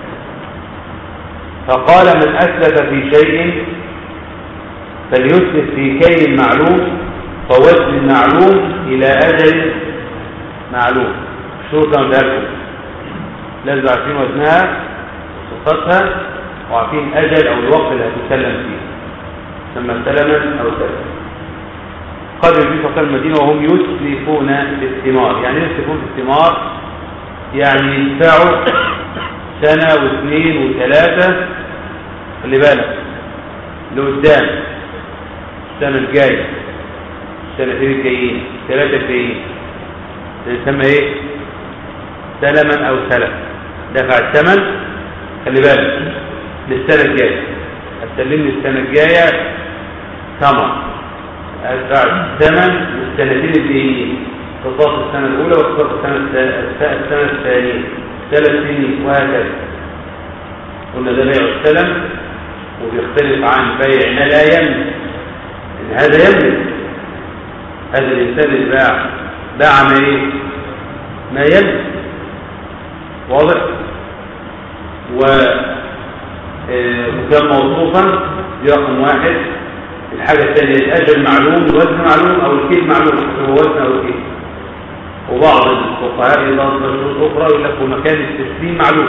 فقال من أسلف في شيء فليسلف في كيل معلوم فوزن معلوم إلى أجل معلوم شروطا لكم لازم عارفين وزنها وصفتها وعارفين أجل أو الوقت اللي هتتكلم فيه ثم سلما أو سلما قدر النبي صلى الله عليه وسلم المدينة وهم يسلفون في الثمار يعني ايه يسلفون في الثمار يعني يدفعوا سنة واثنين وثلاثة خلي بالك لقدام السنة الجاية السنتين الجايين ثلاثة الجايين ده يسمى ايه سلما او سلم دفع الثمن خلي بالك للسنة الجاية هتسلمني السنة الجاية ثمر ادفع الثمن للسنتين الجايين قصاص السنة الأولى وقصاص السنة الث- السنة الثانية ثلاث سنين وهكذا قلنا ده بيع السلم وبيختلف عن بيع ما لا يملك إن هذا يملك هذا الإنسان اللي باع باع ما إيه ما يملك واضح و آه، وكان موصوفا دي رقم واحد الحاجة الثانية الأجل معلوم الوزن معلوم أو الكيل معلوم حسب هو وزن أو الكيل وبعض الفقهاء يضاف شروط أخرى يقول لك ومكان التسليم معلوم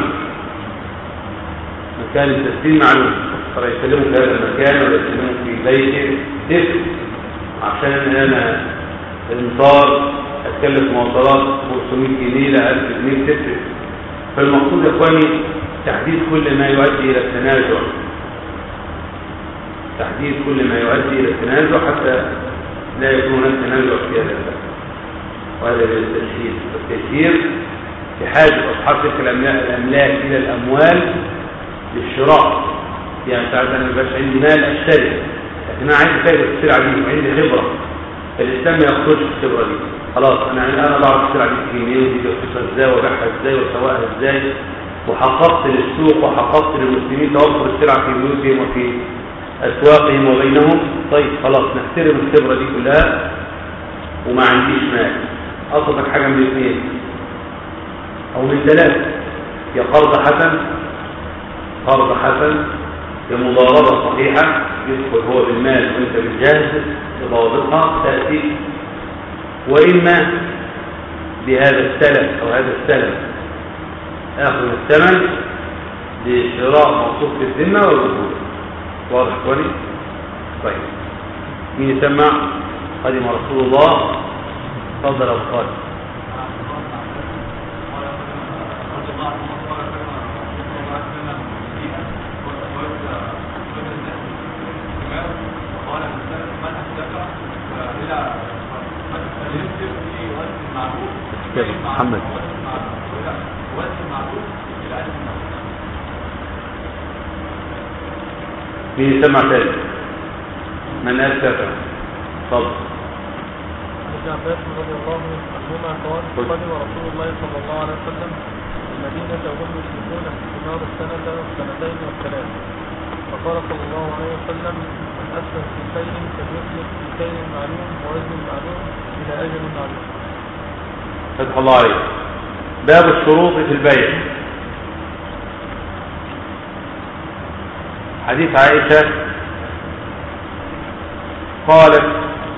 مكان التسليم معلوم ترى يسلموا في هذا المكان ولا يسلموا في بيته تفرق عشان أنا المطار أتكلف مواصلات 500 جنيه ل 1000 جنيه تفرق فالمقصود يا إخواني تحديد كل ما يؤدي إلى التنازع تحديد كل ما يؤدي إلى التنازع حتى لا يكون هناك تنازع في هذا الباب وهذا هو التسهيل والتيسير في حاجة أصحاب تلك الأملاك, الأملاك إلى الأموال للشراء يعني تعرف أنا مبقاش عندي مال أشتري لكن أنا عندي فائدة في السلعة دي وعندي خبرة الإسلام ما يخرجش في الخبرة دي خلاص أنا أنا بعرف السلعة دي تجي منين ودي ترخصها إزاي وأبيعها إزاي وأسوقها إزاي وحققت للسوق وحققت للمسلمين توفر السلع في بيوتهم وفي أسواقهم وبينهم طيب خلاص نحترم الخبرة دي كلها وما عنديش مال أصدق حاجة من الاثنين أو من ثلاثة يا قرض حسن قرض حسن يا مضاربة صحيحة يدخل هو بالمال وانت بالجهز بضوابطها تأتي وإما بهذا السلف أو هذا السلف آخذ الثمن لشراء موصوف في الذمة والوجود واضح كويس طيب مين يسمع قدم رسول الله تفضل ابو خالد محمد مين يسمع تاني من أسف تفضل ابن عباس رضي الله عنهما قال قل. قدم رسول الله صلى الله عليه وسلم المدينة وهم يشركون في ثمار السنة والسنتين والثلاث فقال صلى الله عليه وسلم من أسلم في شيء فليسلك في شيء معلوم ووزن معلوم إلى أجل معلوم فتح الله عليك باب الشروط في البيع حديث عائشة قالت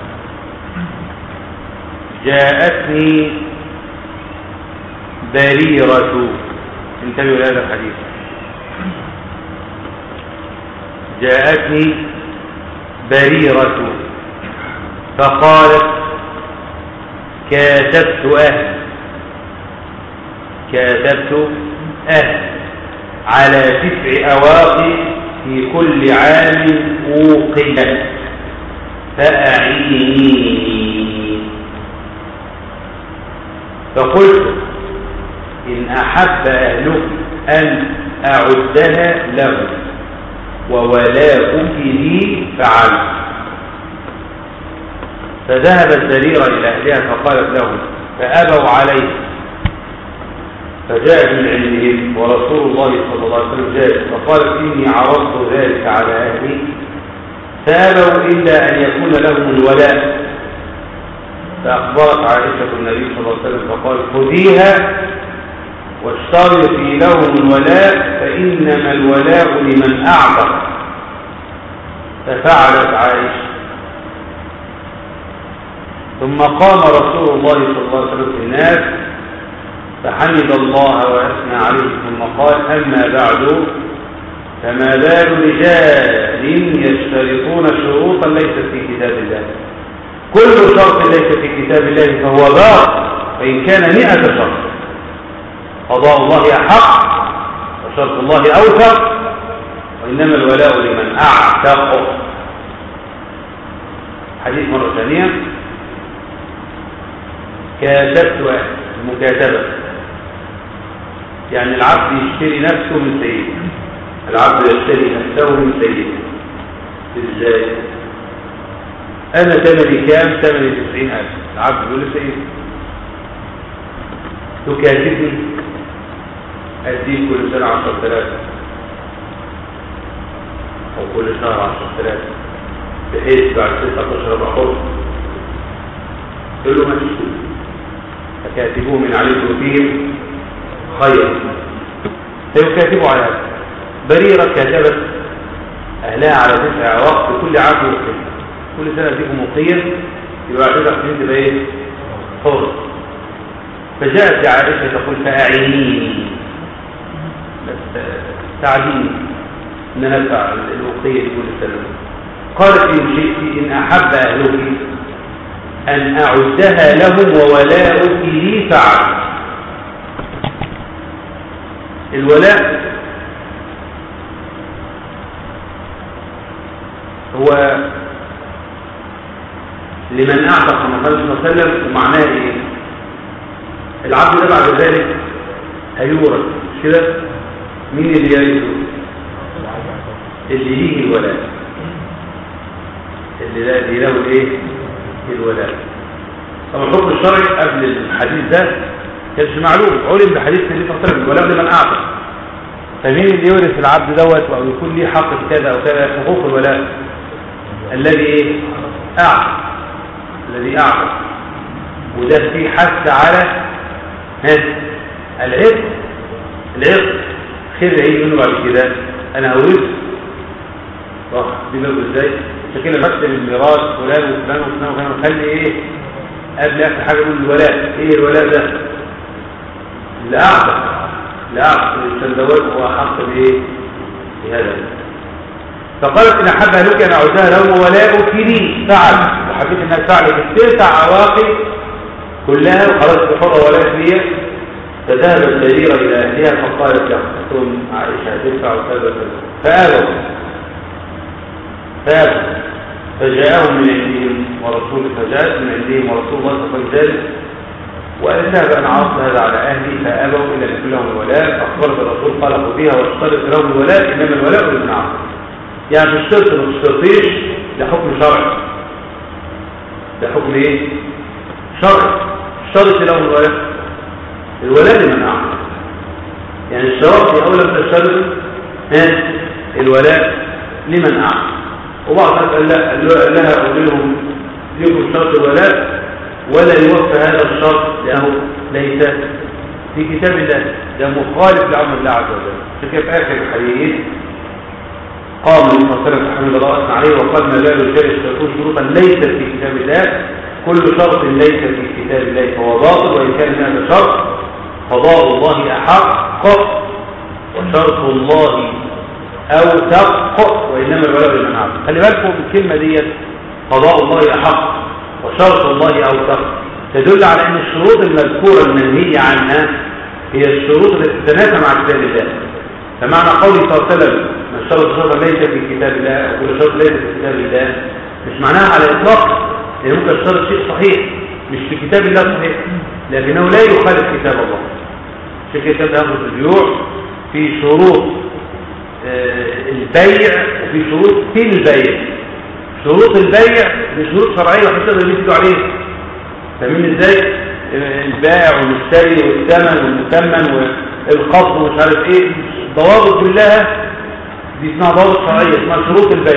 جاءتني بريرة انتبهوا لهذا الحديث جاءتني بريرة فقالت كاتبت أهل كاتبت أهل على تسع أواقي في كل عام أوقيت فأعيني فقلت إن أحب أهلك أن أعدها له وولاؤك لي فعلت فذهبت بريرة إلى أهلها فقالت لهم فأبوا عليه فجاء من عندهم ورسول الله صلى الله عليه وسلم جاء فقالت إني عرضت ذلك على أهلي فأبوا إلا أن يكون لهم الولاء فأخبرت عائشة النبي صلى الله عليه وسلم فقال خذيها واشترطي لهم الولاء فإنما الولاء لمن أعبر ففعلت عائشة ثم قام رسول الله صلى الله عليه وسلم في الناس فحمد الله وأثنى عليه ثم قال أما بعد فما بال رجال يشترطون شروطا ليست في كتاب الله كل شرط ليس في كتاب الله فهو باطل فإن كان مئة شرط قضاء الله أحق وشرط الله أوثق وإنما الولاء لمن أعتق حديث مرة ثانية كاتبت المكاتبة يعني العبد يشتري نفسه من سيده العبد يشتري نفسه من سيده ازاي انا ثمني كام ثمني تسعين الف العبد يقول لسيده تكاتبني اديك كل سنة عشر ثلاثة او كل شهر عشر ثلاثة بحيث بعد ستة اشهر ابقى حر تقول له ماشي فكاتبوه من عليكم فيهم خير فيكاتبوا على هذا بريرة كاتبت أهلها على تسع وقت كل عام مقيم كل سنة تجيبوا مقيم يبقى بعد تسع سنين تبقى ايه؟ حر فجاءت عائشة تقول فأعينيني بس ساعديني ان انا ادفع الوقية دي كل سنة قالت إن شئت إن أحب أهلك أن أعدها لهم وولاؤك لي فعل الولاء هو لمن أعتق محمد صلى الله عليه وسلم ومعناه إيه العبد ده بعد ذلك هيورث مش كده مين اللي يرثه اللي ليه الولاء اللي لا اللي له الايه الولاء طبعا الحكم الشرعي قبل الحديث ده كانش معلوم علم بحديث النبي صلى الله عليه وسلم الولاء لمن اعتق فمين اللي يورث العبد دوت او يكون ليه حق في كذا او كذا حقوق الولاء الذي ايه اعتق الذي اعتق وده فيه حث على ها العتق العتق خير هيجي منه بعد كده انا هورث صح دي بالك ازاي عشان كده بكتب الميراث فلان وفلان وفلان وفلان وخلي ايه قبل اخر حاجه نقول الولاء ايه الولاء ده اللي اعتق اللي اعتق السندوات هو احق بايه بهذا فقالت ان احب اهلك ان اعودها له ولاؤك لي فعل وحبيت انها تفعل بالتسع عواقب كلها وخلاص بحرة ولاء لي فذهبت بريرة إلى أهلها فقالت لأختهم عائشة تدفع وكذا فآبوا فآبوا فجاءهم من عندهم ورسول فجاءت من عندهم ورسول الله صلى الله عليه وسلم وقال لها بأن عرضت هذا على أهلي فآبوا إلى أن يكون لهم الولاء فأخبرت الرسول قال خذيها واشترط لهم الولاء إنما الولاء لمن عرض يعني مش تشترط ما تشترطيش ده حكم شرعي ده حكم ايه شرعي اشترط لهم الولاء الولاء لمن أعطى يعني الشرط في أولا تشترط ها الولاء لمن أعطى وبعض الناس قال لا قال لها أقول لهم لكم شرط الولاء ولا يوفى هذا الشرط لأنه ليس في كتاب الله ده مخالف لأمر الله عز وجل فكيف في آخر الحديث قام النبي صلى الله عليه وسلم حمد الله أثنى عليه وقال ما بال الرجال يشترطون شروطا ليست في كتاب الله كل شرط ليس في كتاب الله فهو باطل وإن كان هذا شرط قضاء الله أحق وشرط الله أوثق وإنما الولاء لمن عبد خلي بالكم الكلمة ديت قضاء الله أحق وشرط الله أوثق تدل على أن الشروط المذكورة المنهية عنها هي الشروط التي تتناسى مع كتاب الله فمعنى قوله صلى الله عليه وسلم من شرط شرطا ليس في كتاب الله أو كل شرط ليس في كتاب الله مش معناها على الإطلاق لأن ممكن الشرط شيء صحيح مش في كتاب الله صحيح لكنه لا يخالف كتاب الله في كتاب أمر البيوع في شروط آه البيع وفي شروط في البيع شروط البيع دي شروط شرعية وحسب اللي بيجوا عليه فاهمين ازاي البائع والمشتري والثمن والمثمن والقبض ومش عارف ايه ضوابط كلها دي اسمها ضوابط شرعية اسمها شروط البيع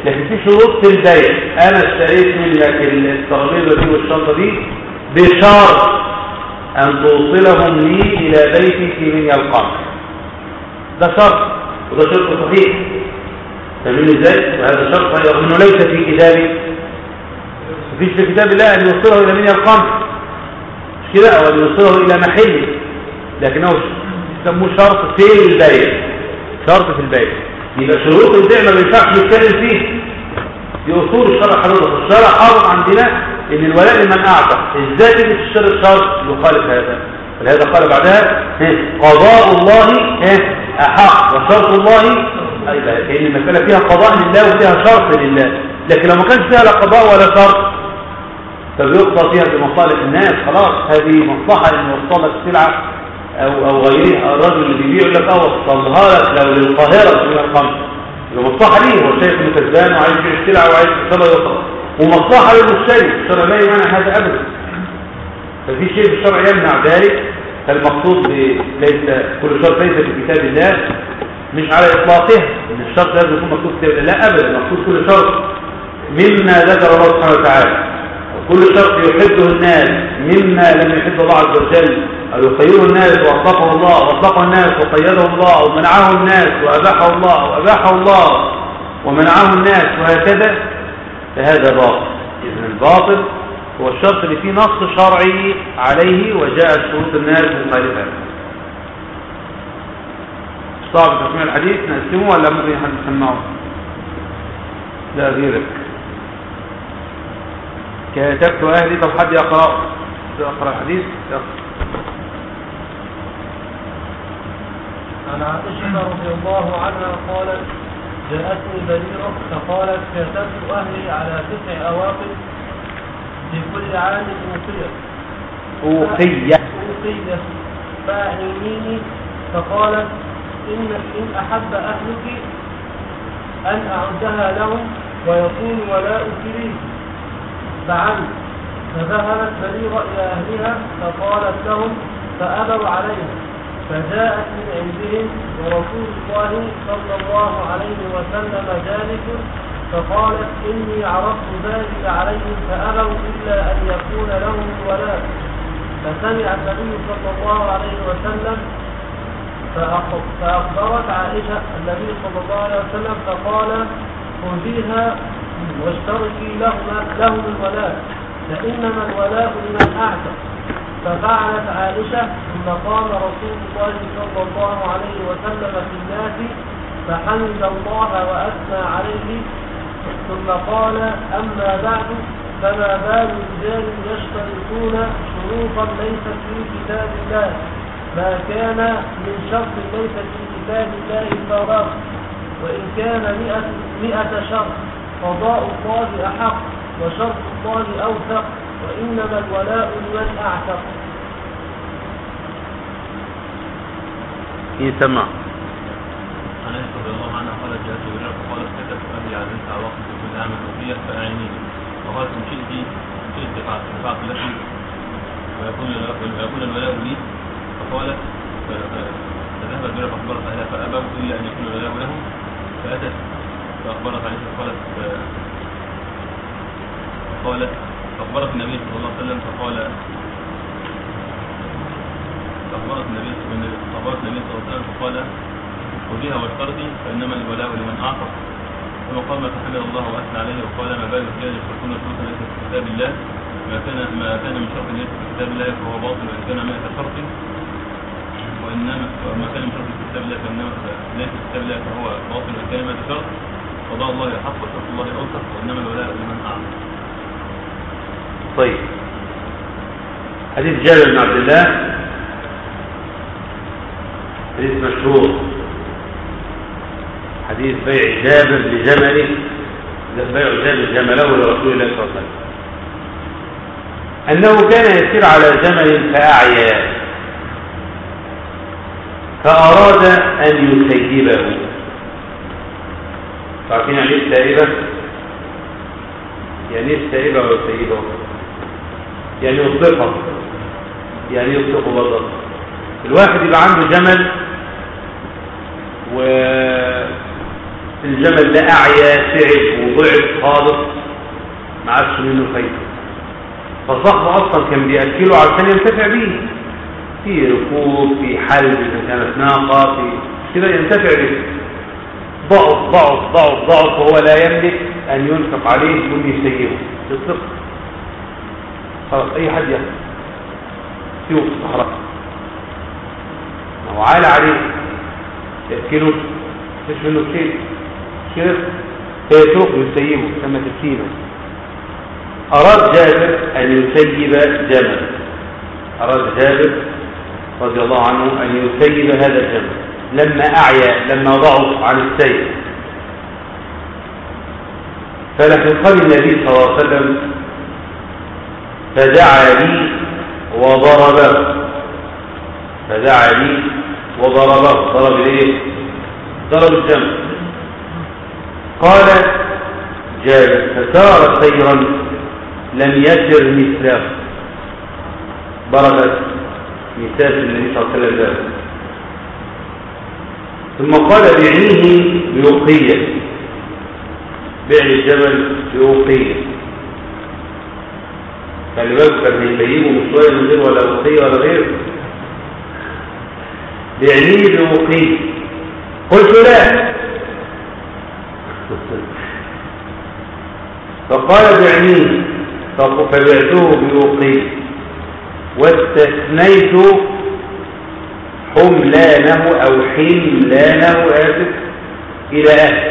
لكن في شروط في البيع انا اشتريت منك الترابيزه دي والشنطه دي بشرط ان توصلهم لي الى بيتي في منيا القمر ده شرط وده شرط صحيح فاهمين ازاي وهذا شرط رغم انه ليس في كتابي مفيش في كتاب الله ان يوصله الى منيا القمر مش كده او ان يوصله الى محله لكنه يسموه شرط في البيع شرط في البيع يبقى شروط البيع ما بينفعش نتكلم فيه دي اصول الشرع حضرتك الشرع حاطط عندنا ان الولاء لمن اعتق ازاي تيجي تشتري الشرط يخالف هذا فلهذا قال بعدها ها، قضاء الله ها، احق وشرط الله ايضا لان المساله فيها قضاء لله وفيها شرط لله لكن لو ما كانش فيها لا قضاء ولا شرط فبيقضى فيها بمصالح الناس خلاص هذه مصلحه ان يوصل لك سلعه او او غيرها الراجل اللي بيبيع يقول لك اه وصلها لك لو للقاهره من الخمس يبقى مصلحه ليه هو شايف انه كسبان وعايز يبيع السلعه وعايز يوصلها يوصل ومصلحه للمشتري الشرع لا يمنع هذا ابدا ففي شيء في الشرع يمنع ذلك فالمقصود ب- ليس كل شرط ليس في كتاب الله مش على اطلاقه ان الشرط لازم يكون مكتوب في كتاب الله لا ابدا مقصود كل شرط مما ذكر الله سبحانه وتعالى وكل شرط يحبه الناس مما لم يحبه الله عز وجل أو يخيره الناس وأطلقه الله وأطلقه الناس وقيده الله أو منعه الناس وأباحه الله أو أباحه الله ومنعه الناس وهكذا فهذا باطل إذن الباطل هو الشرط اللي فيه نص شرعي عليه وجاءت شروط الناس مخالفة صعب تسميع الحديث نقسمه ولا ممكن حد يسمعه لا غيرك كتبت أهلي طب حد يقرأ يقرأ الحديث يقرأ. عن عائشة رضي الله عنها قالت جاءتني بريرة فقالت كتبت أهلي على تسع أواقف في كل عام أوقية أوقية أوقية فأعينيني فقالت إن إن أحب أهلك أن أعدها لهم ويكون ولاؤك لي فعلت فذهبت بريرة إلى أهلها فقالت لهم فأبوا عليها فجاءت من عندهم ورسول الله صلى الله عليه وسلم جالس فقالت إني عرضت ذلك عليهم فأبوا إلا أن يكون لهم الولاء فسمع النبي صلى الله عليه وسلم فأخ- فأخبرت عائشة النبي صلى الله عليه وسلم فقال خذيها واشتركي لهما لهم الولاء فإنما الولاء لمن أعتق ففعلت عائشة ثم قام رسول الله صلى الله عليه وسلم في الناس فحمد الله وأثنى عليه ثم قال أما بعد فما بال رجال يشترطون شروطا ليست في كتاب الله ما كان من شرط ليس في كتاب الله فراغ وإن كان مئة, مئة شرط قضاء الله أحق وشرط الله أوثق وإنما الولاء لمن أعتق يسمع عن انس رضي الله عنها قالت جاءت بريرة فقالت كتبت ابي على تسع وقت في كل عام الوفية فاعينيني وقالت ان شئت إن شئت فعلت فعلت لك ويكون ويكون الولاء لي فقالت ف- ف- فذهبت بريرة فاخبرت اهلها فابوا الا ان يكون الولاء لهم فاتت فاخبرت عائشة فقالت آه، فقالت فاخبرت النبي صلى الله عليه وسلم فقال فأخبرت النبي فأخبرت النبي صلى الله عليه وسلم فقال خذيها واشترطي فإنما الولاء لمن أعطى ثم قام فحمد الله وأثنى عليه وقال ما بال الرجال يشركون شروطا ليست في كتاب الله ما كان ما كان من شرط ليس في كتاب الله فهو باطل وإن كان مئة شرط وإنما وما كان من شرط في كتاب الله فإنما ليس في كتاب الله فهو باطل وإن كان مئة شرط قضاء الله حق وشرط الله أوثق وإنما الولاء لمن أعطى طيب حديث جابر بن عبد الله حديث مشهور حديث بيع جابر لجمله بيع جابر جمله لرسول الله صلى الله عليه وسلم أنه كان يسير على جمل فأعيا فأراد أن يسيبه عارفين يعني ايه السائبة؟ يعني ايه السائبة والسيبة؟ يعني يطلقه يعني يطلقه برضه الواحد يبقى عنده جمل الجمل ده أعيا تعب وضعف خالص ما عادش منه فايدة فصاحبه أصلا كان بيأكله عشان ينتفع بيه في ركوب في حلب إذا كانت ناقة في كده ينتفع به ضعف ضعف ضعف ضعف وهو لا يملك أن ينفق عليه ثم يسيره بالصدق خلاص أي حد يأكل سيوف الصحراء هو عال عليه يأكله مش منه شيء مش كده فيترك يسيبه كما تسيبه أراد جابر أن يسيب جمل أراد جابر رضي الله عنه أن يسيب هذا الجمل لما أعيا لما ضعف عن السير فلكن قال النبي صلى الله عليه وسلم فدعا لي وضربه فدعا لي وضربه ضرب الايه ضرب الجمل قال جابر فسار سيرا لم يسر مثله ضربت مثال النبي صلى الله عليه وسلم ثم قال بعنيه بوقية بيع الجبل بوقية خلي بالك كان هيبينه مش شويه من غير ولا وقية ولا غير بعنيه بوقية قلت لا فقال بعنيه فبعته بوقية واستثنيت حملانه أو حملانه آسف إلى أهل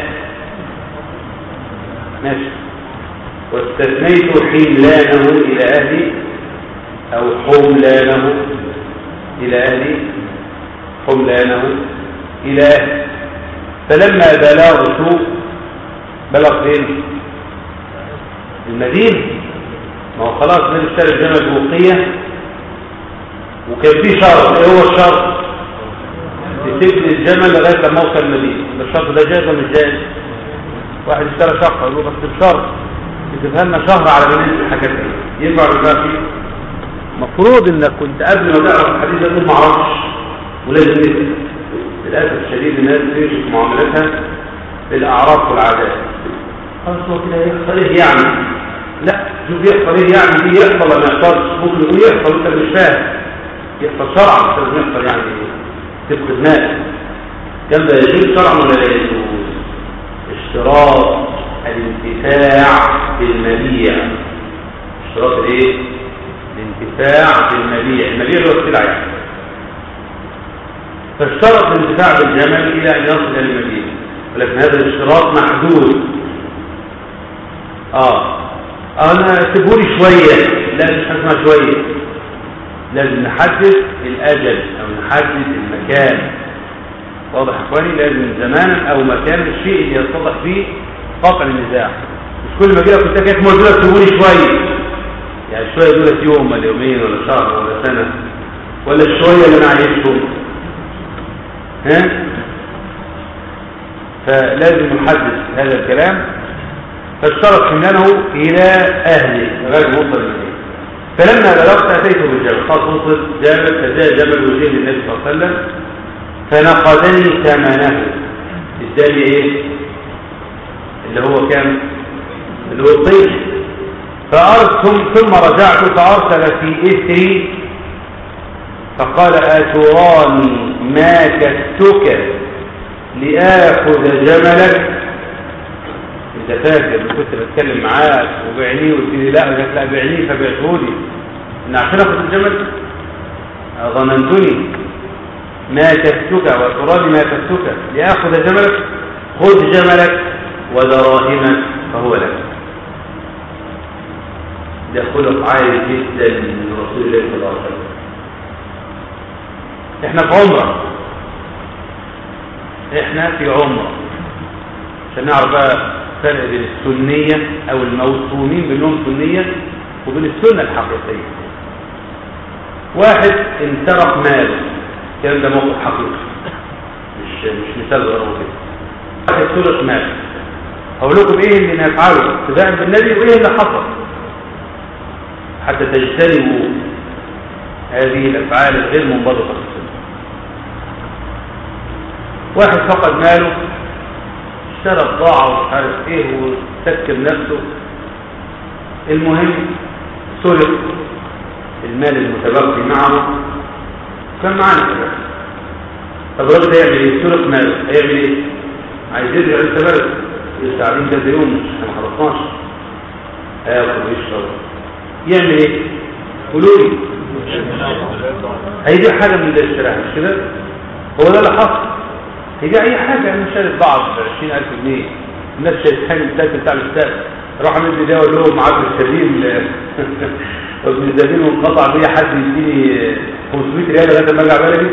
ماشي واستثنيت حملانه إلى أهلي أو حملانه إلى أهلي حملانه إلى أهلي فلما بلغت بلغ فين المدينة ما هو خلاص من اشترى الجمل بوقية وكان في شرط ايه هو الشرط تسيب لي الجمل لغاية لما اوصل المدينة الشرط ده جائز ولا مش جائز واحد اشترى شقة يقول له بس بشرط تسيبها لنا شهر على بنين الحاجات دي ينفع ولا لا فيه المفروض انك كنت قبل ما تعرف الحديث ده تقول ما اعرفش ولازم نسال للاسف الشديد الناس تمشي في معاملتها بالاعراف والعادات خلاص هو كده يحصل ايه يعني لا شوف يحصل ايه يعني دي يحصل ولا ما يحصلش ممكن يقول يحصل انت مش فاهم يحصل شرعا مش لازم يحصل يعني تفقد ناس كم ده يجوز شرعا ولا لا يجوز اشتراط الانتفاع بالمبيع اشتراط الايه الانتفاع بالمبيع المبيع هو السلع يعني فاشترط الانتفاع بالجمل الى ان يصل الى المدينه ولكن هذا الاشتراط محدود اه انا سيبولي شويه لا مش اسمها شويه لازم نحدد الاجل او نحدد المكان واضح يا اخواني لازم زمانا او مكان الشيء اللي يتضح فيه قطع النزاع مش كل ما اجي لك كنت كيف موجوده سيبولي شويه يعني شويه دولت يوم ولا يومين ولا شهر ولا سنه ولا الشويه اللي انا عايشهم ها فلازم نحدد هذا الكلام فاشترط حملانه إلى أهله لغاية وصل المدينة فلما بلغت أتيته بالجبل خلاص وصل جابل فجاء جبل وجه للنبي صلى الله عليه وسلم فنقدني ثمنه اداني ايه اللي هو كام اللي هو الطيش فأرسل ثم رجعت فأرسل في إثري فقال أتراني ما كدتك لآخذ جملك انت فاكر ان كنت بتكلم معاك وبعنيه وقلت لي لا قلت لا بعنيه فبعته لي ان عشان اخذ الجمل ظننتني ما كدتك وتراني ما كدتك لآخذ جملك خذ جملك ودراهمك فهو لك ده خلق عالي جدا من رسول الله صلى الله عليه وسلم احنا في عمره احنا في عمره عشان نعرف بقى الفرق بين السنية او الموسومين بانهم سنية وبين السنة الحقيقية واحد انسرق ماله الكلام ده موقف حقيقي مش مش مثال ضروري واحد سرق ماله هقول لكم ايه اللي نفعله اتباعا بالنبي وايه اللي حصل حتى تجتنبوا هذه الافعال الغير منضبطه في السنه واحد فقد ماله اشترى بضاعة ومش عارف ايه وسكر نفسه المهم سرق المال المتبقي معه كان معانا كده طب الراجل ده يعمل ايه؟ سرق ماله هيعمل ايه؟ عايز يرجع لسه بلد لسه قاعدين كذا يوم مش احنا ما خلصناش هياكل ويشرب يعمل ايه؟ قولوا لي هيبيع حاجه من اللي اشتراها مش كده؟ هو ده اللي حصل هيبيع اي حاجه يعني شارب بعض ب 20000 جنيه الناس شايفين التاكل بتاع الاستاذ راح مدي ده وقال لهم عبد السليم ابن الزبين وانقطع بيا حد يديني 500 ريال لغايه ما ارجع بلدي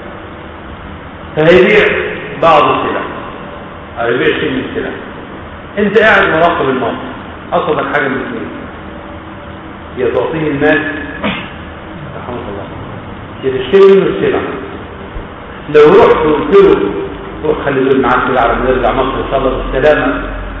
فهيبيع بعض السلع او يبيع شيء من السلع انت قاعد مراقب الموقف اصابك حاجه من الاثنين يا تعطيه المال رحمه الله يا تشتري منه السلع لو رحت وقلت له روح خلي دول معاك كده على ما نرجع مصر ان شاء الله بالسلامه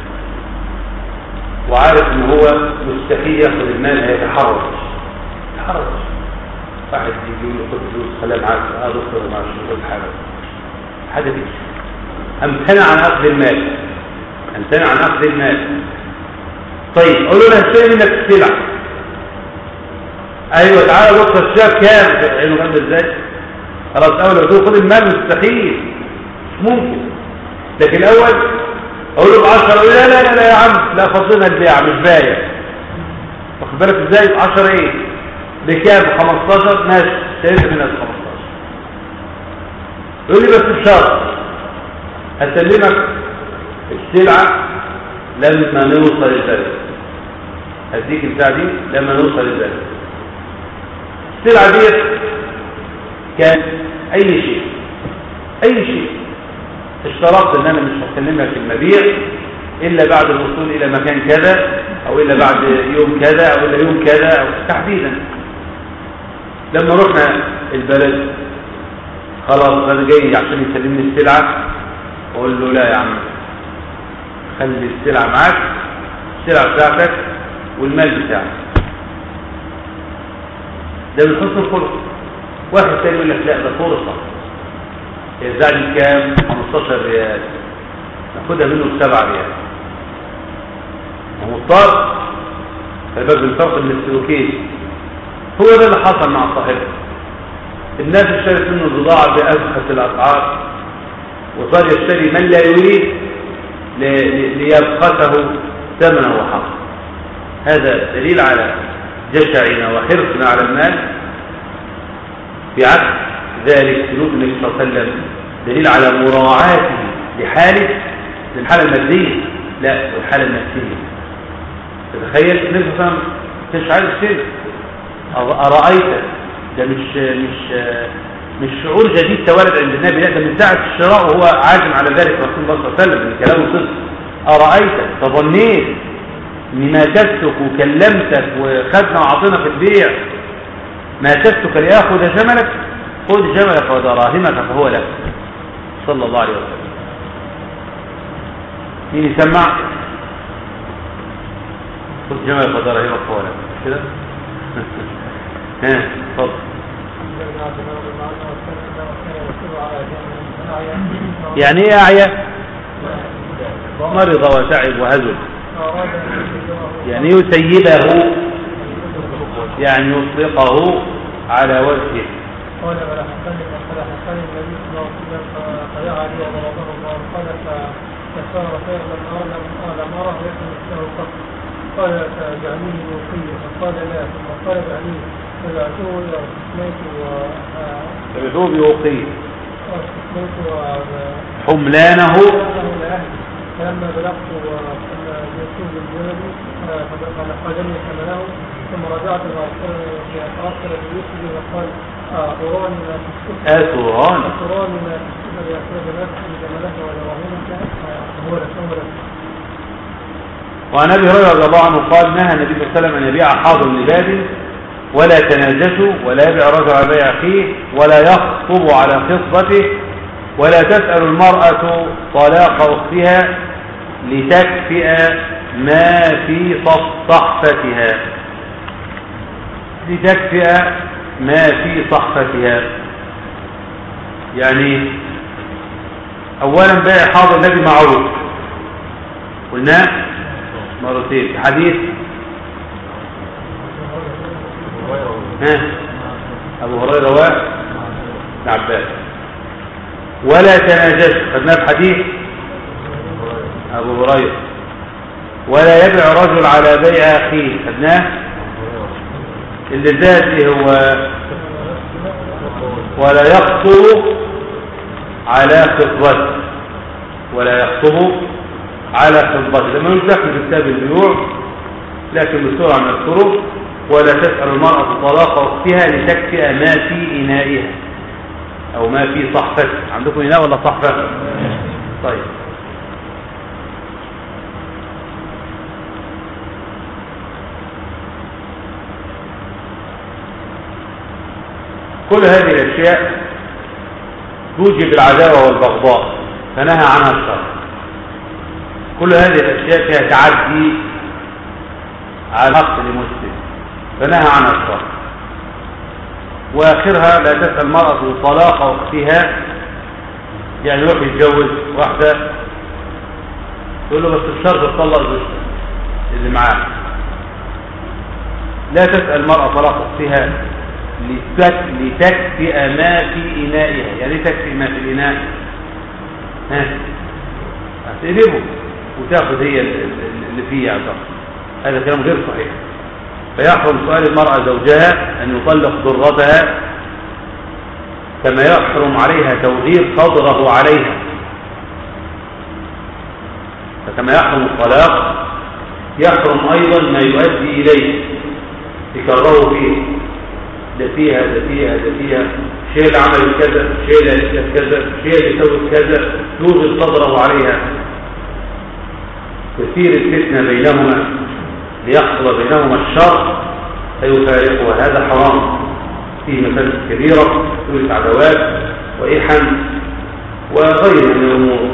وعارف ان هو مستحيل ياخد المال هيتحرك يتحرك واحد يجي يقول له خد فلوس خليها معاك اه دكتور ما مش حاجه حاجه دي امتنع عن اخذ المال امتنع عن اخذ المال طيب اقول له انا هشتري منك السلع ايوه تعالى بص الشاب كام عينه جنب ازاي خلاص اول قلت له خد المال مستحيل مش ممكن لكن الاول اقول له ب 10 يقول لا لا لا لا يا عم لا فضلنا البيع مش بايع واخد بالك ازاي ب 10 ايه بكام 15 ماشي اشتريت منها ب 15 يقول لي بس بشرط هسلمك السلعه لما نوصل البلد هديك البتاع دي لما نوصل البلد السلعه ديت كان اي شيء اي شيء اشترطت ان انا مش هكلمك في المبيع الا بعد الوصول الى مكان كذا او الا بعد يوم كذا او الا يوم كذا او تحديدا لما رحنا البلد خلاص انا جاي عشان يسلمني السلعه اقول له لا يا عم خلي السلعه معاك السلعه بتاعتك والمال بتاعك ده من حسن الخلق واحد تاني يقول لك لا ده فرصه يرجعني بكام 15 ريال ناخدها منه ب 7 ريال هو مضطر خلي بالك بالفرق من السلوكين هو ده اللي حصل مع صاحبه الناس اشترت منه البضاعه بأبخس الاسعار وصار يشتري من لا يريد ليبخسه ثمنه وحقه هذا دليل على جشعنا وحرصنا على المال بعكس ذلك سلوك النبي صلى الله عليه وسلم دليل على مراعاته لحاله للحالة المادية لا والحالة النفسية تتخيل النبي صلى الله عليه وسلم مش عايز شيء أرأيت ده مش مش مش شعور جديد تولد عند النبي لا ده من ساعة الشراء وهو عازم على ذلك رسول الله صلى الله عليه وسلم من كلامه صدق أرأيت تظنيت إني ما تسك وكلمتك وخدنا وعطينا في البيع ما تسك ليأخذ جملك خذ جملك ودراهمك فهو لك صلى الله عليه وسلم مين يسمع خذ جملك ودراهمك فهو لك كده ها اتفضل يعني ايه اعيا مرض وتعب وهزل يعني يسيبه يعني يطلقه على وجهه قال ولا حسن ولا حسن النبي صلى الله عليه وسلم فقيا علي وضربه الله قال فكسر خير لم ارى لم ارى يحمل له قط قال فجعلني يوقيه فقال لا ثم قال جعلني فدعته واستثنيت و فبثوب يوقيه واستثنيت و حملانه فلما بلغت وكنا يسوق الجبل فقال خرجني حمله ثم رجعت فأخر بيسري وقال أراني ما تسكت أتران أراني ما تسكت ليأخذ نفسي جمله ولوهمك فهو لك هو لك وعن ابي هريره رضي الله عنه قال نهى النبي صلى الله عليه وسلم ان يبيع حاضر لباد ولا تناجسوا ولا يبيع رجل على بيع اخيه ولا يخطب على خطبته ولا تسأل المرأة طلاق أختها لتكفئ ما في صحفتها لتكفئ ما في صحفتها يعني أولا بيع حاضر الذي معروف قلناه مرتين في حديث ها أبو هريرة وابن عباس ولا تناجس خدناه في حديث أبو هريرة ولا يبع رجل على بيع أخيه خدناه اللي زاد إيه هو ولا يخطب على خطبته ولا يخطب على خطبته لما يمسك في كتاب البيوع لكن بسرعة نذكره ولا تسأل المرأة طلاق أختها لتكفئ ما في إنائها أو ما في صحفته عندكم إناء ولا صحفة طيب كل هذه الأشياء توجب العداوة والبغضاء فنهى عنها الشرع كل هذه الأشياء فيها تعدي على حق لمسلم فنهى عنها الشرع وآخرها لا تسأل المرأة طلاق أختها يعني يروح يتجوز واحدة تقول له بس بشرط تطلق زوجتك اللي معاه لا تسأل المرأة طلاق أختها لتك لتكفئ ما في إنائها يعني ايه تكفئ ما في الإناء ها هتقلبه وتاخذ هي اللي فيه يعتبر هذا كلام غير صحيح فيحرم سؤال المرأة زوجها أن يطلق ضرتها كما يحرم عليها توغير صدره عليها فكما يحرم الطلاق يحرم أيضا ما يؤدي إليه تكرره فيه ده فيها ده فيها ده فيها شيء اللي عمل كذا شيء اللي قالت كذا شيء اللي سوت كذا يوجد صدره عليها تثير الفتنة بينهما ليحصل بينهما الشر فيفارقها هذا حرام فيه مفاسد كبيرة تورث عدوات وإحن وغيرها من الأمور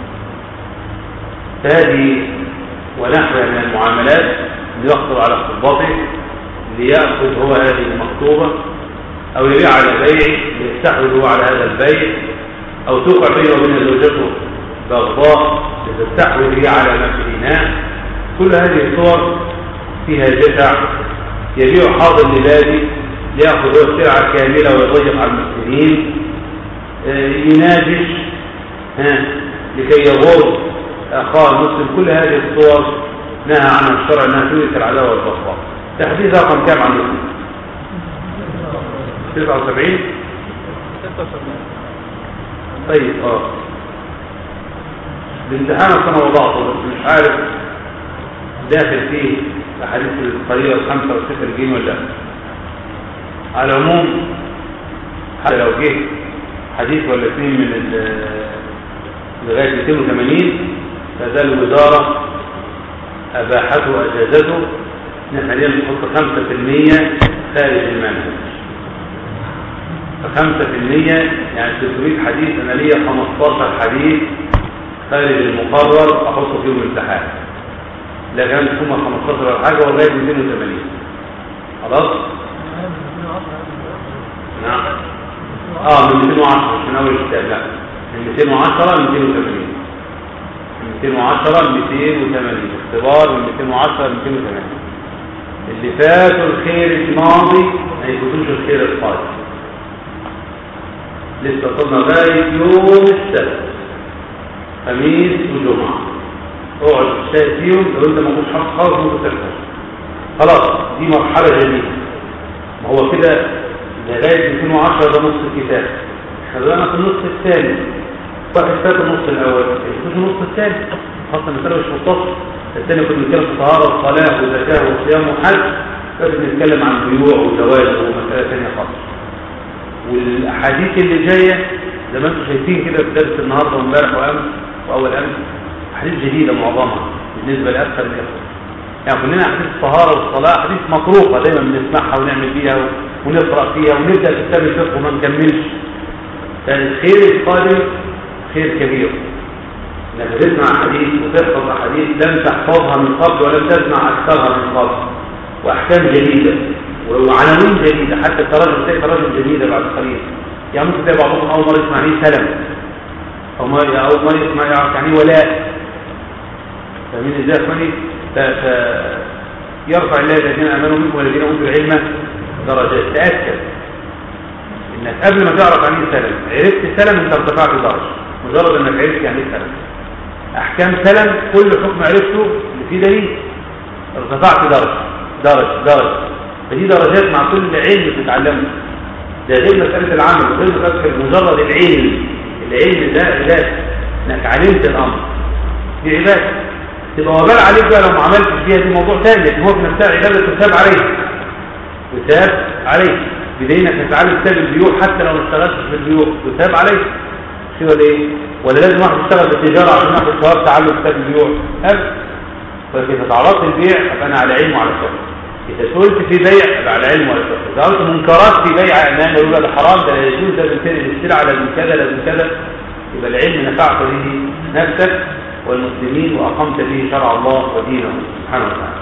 فهذه ونحوها من المعاملات ليخطر على خطبته ليأخذ هو هذه المخطوبة أو يبيع على بيع ليستحوذ هو على هذا البيع أو توقع بينه وبين زوجته بغضاء لتستحوذ هي على ما في الإناء كل هذه الصور فيها جشع يبيع حاضر لبادي ليأخذ هو السلعة كاملة ويضيق على المسلمين يناجش ها لكي يغور أخاه المسلم كل هذه الصور نهى عنها الشرع أنها تورث العداوة والبغضاء تحديث رقم كام عندكم 79 طيب اه الامتحان انا وضعته بس مش عارف داخل فيه احاديث القليله الخمسه والصفر الجيم ولا لا على العموم حتى لو جه حديث ولا اثنين من لغايه 280 فده الوزاره اباحته واجازته احنا حاليا بنحط 5% خارج المنهج ف 5% يعني 300 حديث انا ليا 15 حديث خارج المقرر احط فيهم امتحان لكن هم 15 ولا حاجه ولغايه 280 خلاص نعم اه من 210 مش من اول الكتاب لا من 210 ل 280 من 210 ل 280 اختبار من 210 ل 280 اللي فاتوا الخير الماضي ما يفوتوش الخير القادم لسه وصلنا لغايه يوم السبت خميس وجمعه اقعد تشتاق فيهم لو انت ما كنتش حافظ خالص ممكن تفهم خلاص دي مرحله جديده ما هو كده لغايه 210 ده نص الكتاب احنا بدأنا في النص الثاني واحد فات النص الاول يفوت النص الثاني خاصه المساله مش متصل الثاني كنا بنتكلم في طهاره وصلاه وزكاه وصيام وحج كنا بنتكلم عن بيوع وزواج ومساله ثانيه خالص والاحاديث اللي جايه زي ما انتم شايفين كده في درس النهارده وامبارح وامس واول امس احاديث جديده معظمها بالنسبه لاكثر الاخوه يعني كلنا احاديث الطهاره والصلاه احاديث مطروقه دايما بنسمعها ونعمل بيها ونقرا فيها ونبدا في كتاب الفقه وما نكملش يعني الخير القادم خير كبير انك تسمع حديث وتحفظ احاديث لم تحفظها من قبل ولم تسمع اكثرها من قبل واحكام جديده وعناوين جديده حتى التراجم تلاقي تراجم جديده بعد قليل يعني ممكن تلاقي بعضهم اول مره يسمع عليه سلم او ما اول مره يسمع يعرف يعني ولاء فاهمين ازاي يا اخواني ف- ف- يرفع الله الذين امنوا منكم والذين اوتوا العلم درجات تاكد انك قبل ما تعرف عن ايه سلم عرفت سلم انت ارتفعت درجه مجرد انك عرفت يعني ايه سلم احكام سلم كل حكم عرفته اللي فيه دليل ارتفعت درجه درجه درجه فدي درجات مع كل علم بتتعلمه ده غير مساله العمل وغير مساله مجرد العلم العلم ده عباده انك علمت الامر دي عباده تبقى وبال عليك بقى لو ما عملتش فيها دي موضوع ثاني لكن هو في نفسها عباده تثاب عليه تثاب عليه بدينك تتعلم كتاب البيوع حتى لو ما اشتغلتش في البيوع تثاب عليه شو ولا ايه ولا لازم واحد يشتغل بالتجاره عشان ياخد ثواب تعلم كتاب البيوع ابدا فاذا تعرضت البيع ابقى انا على علم وعلى فقه اذا سئلت في بيع ابقى على علم وعلى فقه اذا قلت منكرات في بيع امام يقول ده حرام ده لا يجوز لازم تنقل السلعه لازم كذا لازم كذا يبقى العلم نفعت به نفسك والمسلمين واقمت به شرع الله ودينه سبحانه وتعالى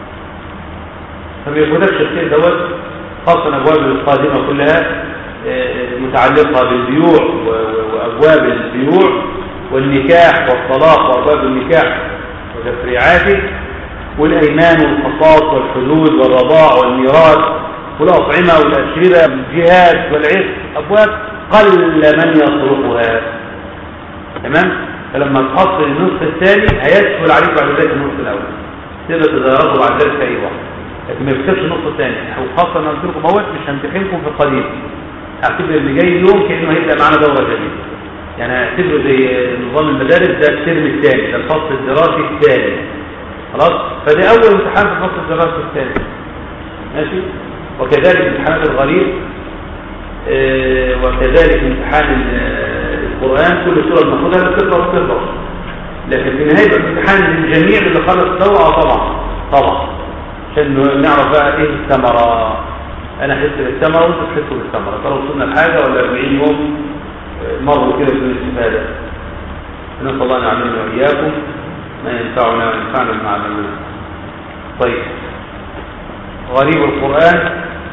فما يفوتكش الخير دوت خاصه الابواب القادمه كلها آه، متعلقه بالبيوع و- و- وابواب البيوع والنكاح والطلاق وابواب النكاح وتفريعاته والايمان والقصاص والحدود والرضاع والميراث والاطعمه والاشربه والجهاد والعرق ابواب قل من يصرفها تمام فلما تحصل النصف الثاني هيسهل عليك بعد ذلك النصف الاول تقدر تدرسه بعد ذلك في اي وقت لكن ما يكتبش النص الثاني وخاصه انا قلت لكم اهوت مش همتحنكم في القديم هعتبر اللي جاي اليوم كانه هيبدا معانا دوره جديده يعني هعتبره زي نظام المدارس ده الترم الثاني ده الفصل الدراسي الثاني خلاص فده اول امتحان في الفصل الدراسي الثاني ماشي وكذلك امتحانات الغريب آه، وكذلك امتحان ال- القرآن كل سورة بناخدها بتقرأ وتقرأ لكن في نهاية الامتحان للجميع اللي خلص الدورة آه طبعا طبعا عشان نعرف بقى ايه الثمرة انا احس بالثمرة وانت تحسوا بالثمرة ترى وصلنا لحاجة ولا 40 يوم آه، مروا كده بدون استفادة نسأل الله ان يعلمنا واياكم ما ينفعنا وينفعنا بما علمنا طيب غريب القرآن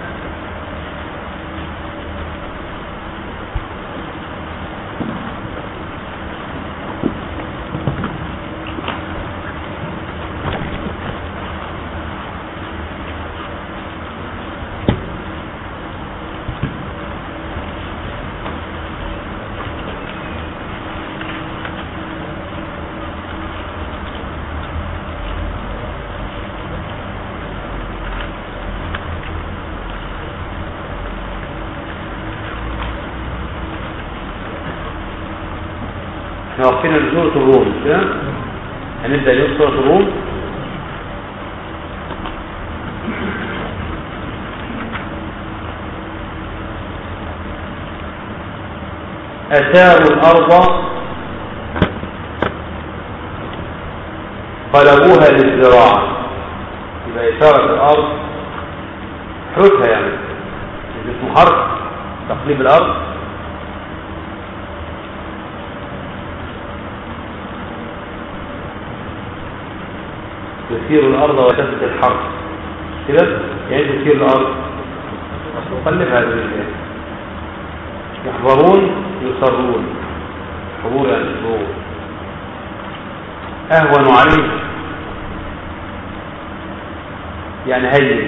احنا واقفين على سورة الروم مش كده هنبدأ اليوم سورة الروم أثاروا الأرض قلبوها للزراعة يبقى إثارة الأرض حرثها يعني اسمه حرث تقليب الأرض تثير الأرض وتثبت الحرث كده يعني تثير الأرض تقلبها للرجال يحضرون يصرون حضور يعني الظهور أهون عليه يعني هين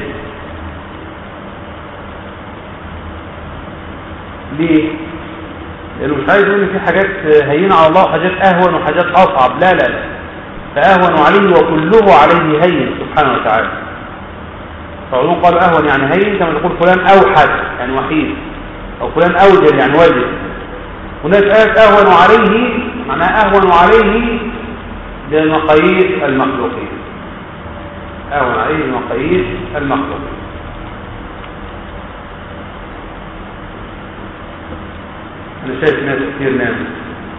ليه؟ لأنه مش عايز يقول إن في حاجات هينة على الله وحاجات أهون وحاجات أصعب لا لا لا فأهون عليه وكله عليه هين سبحانه وتعالى فعلوم قالوا أهون يعني هين كما تقول فلان أوحد يعني وحيد أو فلان أوجل يعني وجل هناك آية أهون عليه معناها أهون عليه بمقاييس المخلوقين أهون عليه بمقاييس المخلوقين أنا شايف ناس كتير ناموا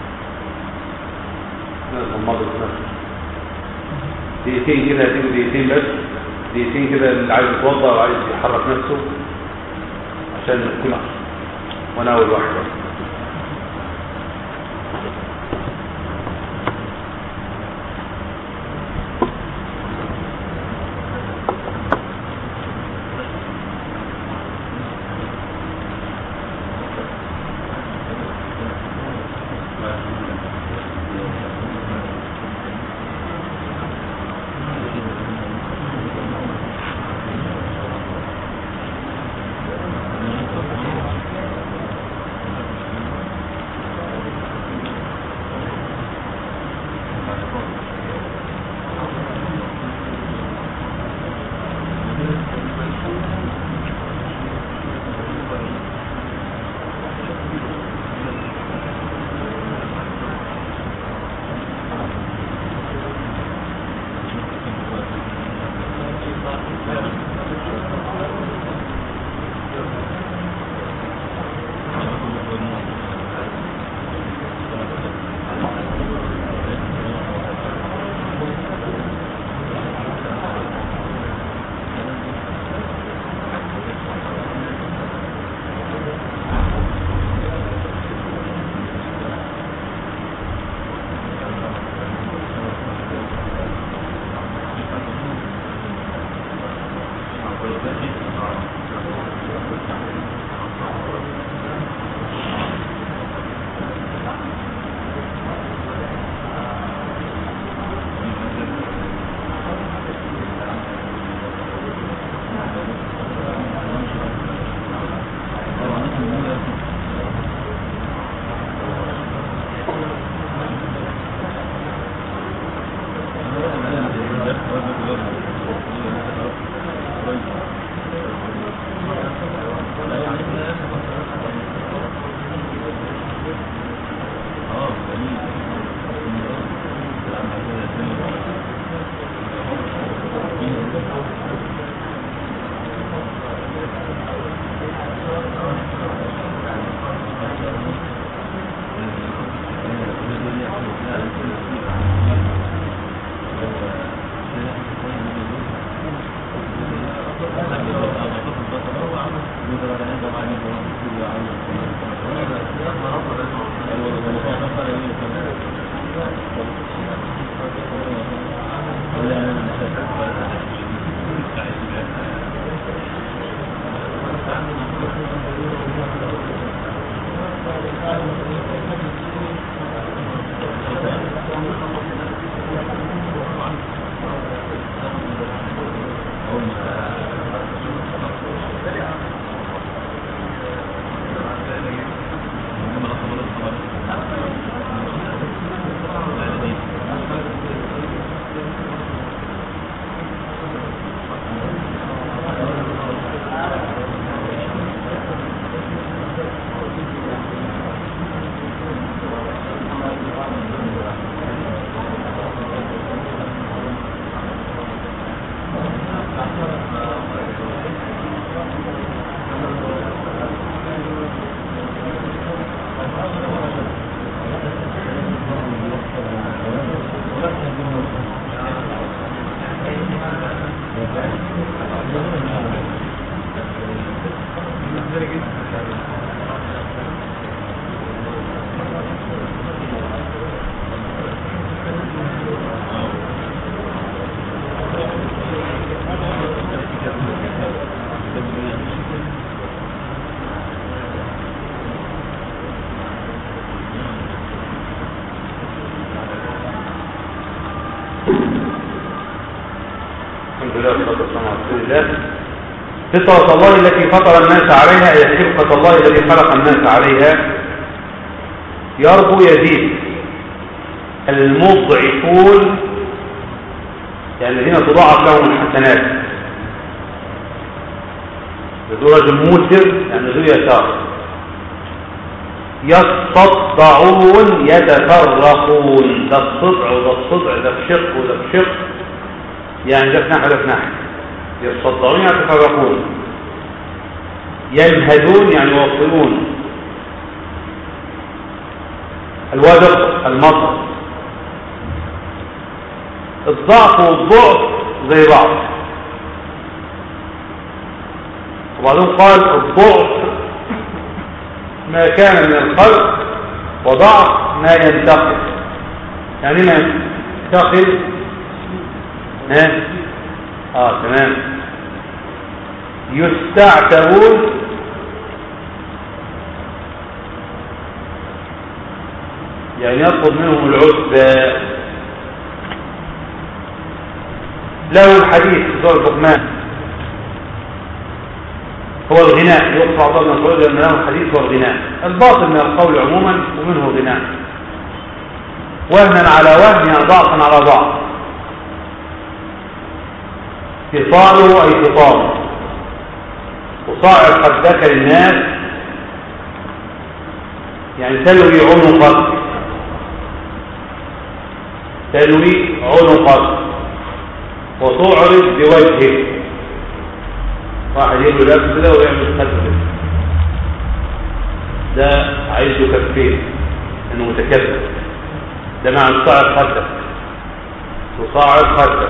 ناس غمضت نفسها دقيقتين كده هتيجوا دقيقتين بس دقيقتين كده اللي عايز يتوضا وعايز يحرك نفسه عشان نكون وانا اول واحده لله والصلاة والسلام على رسول الله فطرة الله التي فطر الناس عليها هي خلقة الله الذي خلق الناس عليها يربو يزيد المضعفون يعني الذين تضاعف لهم الحسنات ذو رجل موسر يعني ذو يسار يصطدعون يتفرقون ده الصدع وده الصدع ده في شق وده في شق يعني ده في ناحية وده في ناحية يصطدعون يتفرقون ينهدون يعني يوصلون الودق المطر الضعف والضعف زي بعض وبعدين قال الضعف ما كان من الخلق وضعف ما ينتقل يعني ما ينتقل ها اه تمام يستعتبون يعني يطلب منهم العتبى له الحديث في سورة لقمان هو الغناء يقطع بعض من القول لأن له الحديث هو الغناء الباطل من القول عموما ومنه غناء وهنا على وهن يعني ضعفا على ضعف فصاله أي فصاله وصاعد خدك للناس يعني تلوي عنقك تلوي عنقك وتعرض بوجهك واحد يقول له لابس كده ويعمل خد كده ده عايز له كفين انه متكبر ده معنى تصاعد خدك تصاعد خدك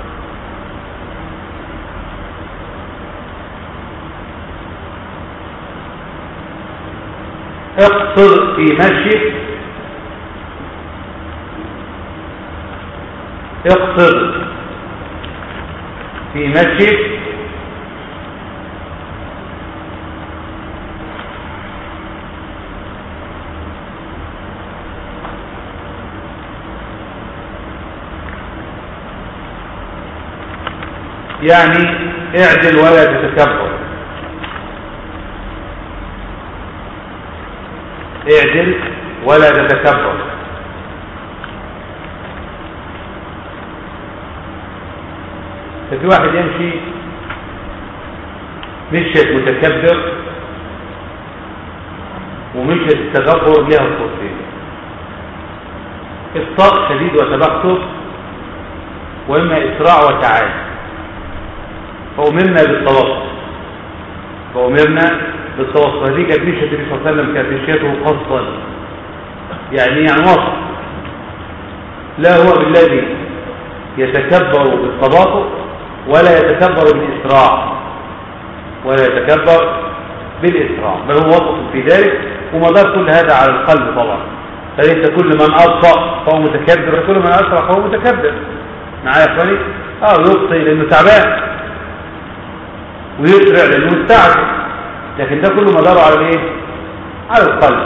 اقصر في مشيك اقصر في مشيك يعني اعدل ولا تتكبر اعدل ولا تتكبر ففي واحد يمشي مشيت متكبر ومشيت التكبر لها الصوتين ابطاء شديد وتبختر واما اسراع وتعالي فأمرنا بالتوسط فأمرنا بالتوسط هذه كانت مشية النبي صلى الله عليه وسلم كانت مشيته قصدا يعني يعني وسط لا هو بالذي يتكبر بالتباطؤ ولا يتكبر بالإسراع ولا يتكبر بالإسراع بل هو وسط في ذلك ومدار كل هذا على القلب طبعا فليس كل من أبطأ فهو متكبر وكل من أسرع فهو متكبر معايا يا اخواني اه يبطئ لانه تعبان ويسرع لانه مستعجل لكن ده كله مداره على الايه على القلب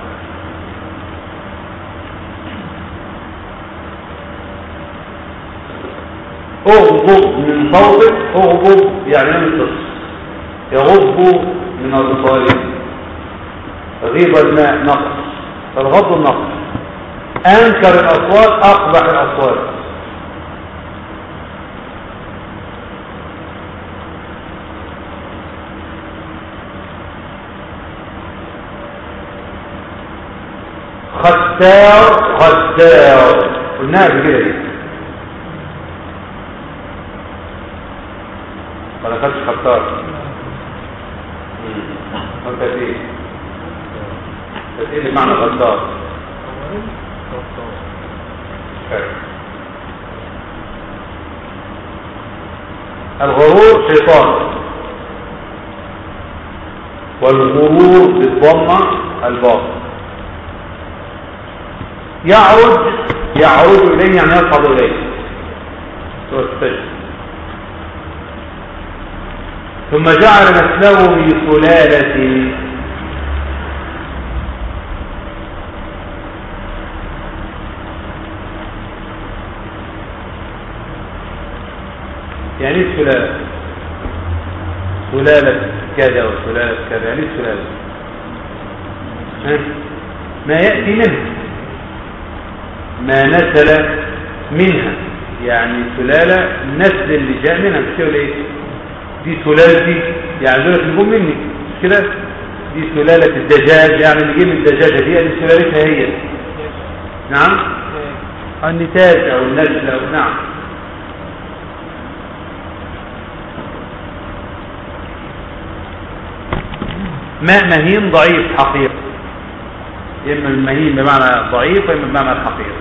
اغضب من صوتك اغضب يعني ينقص يغضب من الرصاص غيب الماء نقص الغض النقص انكر الاصوات اقبح الاصوات ختار ختار قلناها قبل كده دي ولا خدش ختار انت ايه انت ايه اللي معنى ختار الغرور شيطان والغرور بالضمه الباطل يعرج يعرج إليه يعني يصعد إليه سورة السجن ثم جعل نسله في سلالة يعني ايه سلالة سلالة كذا وسلالة كذا يعني ايه سلالة ها؟ ما يأتي منها ما نسل منها يعني سلالة النسل اللي جاء منها مش كده ولا ايه دي سلالتي يعني دول اللي جم مني مش كده دي سلالة الدجاج يعني اللي جه من الدجاجة دي يعني سلالتها هي نعم النتاج او النسل او نعم ماء مهين ضعيف حقير اما المهين بمعنى ضعيف واما بمعنى الحقير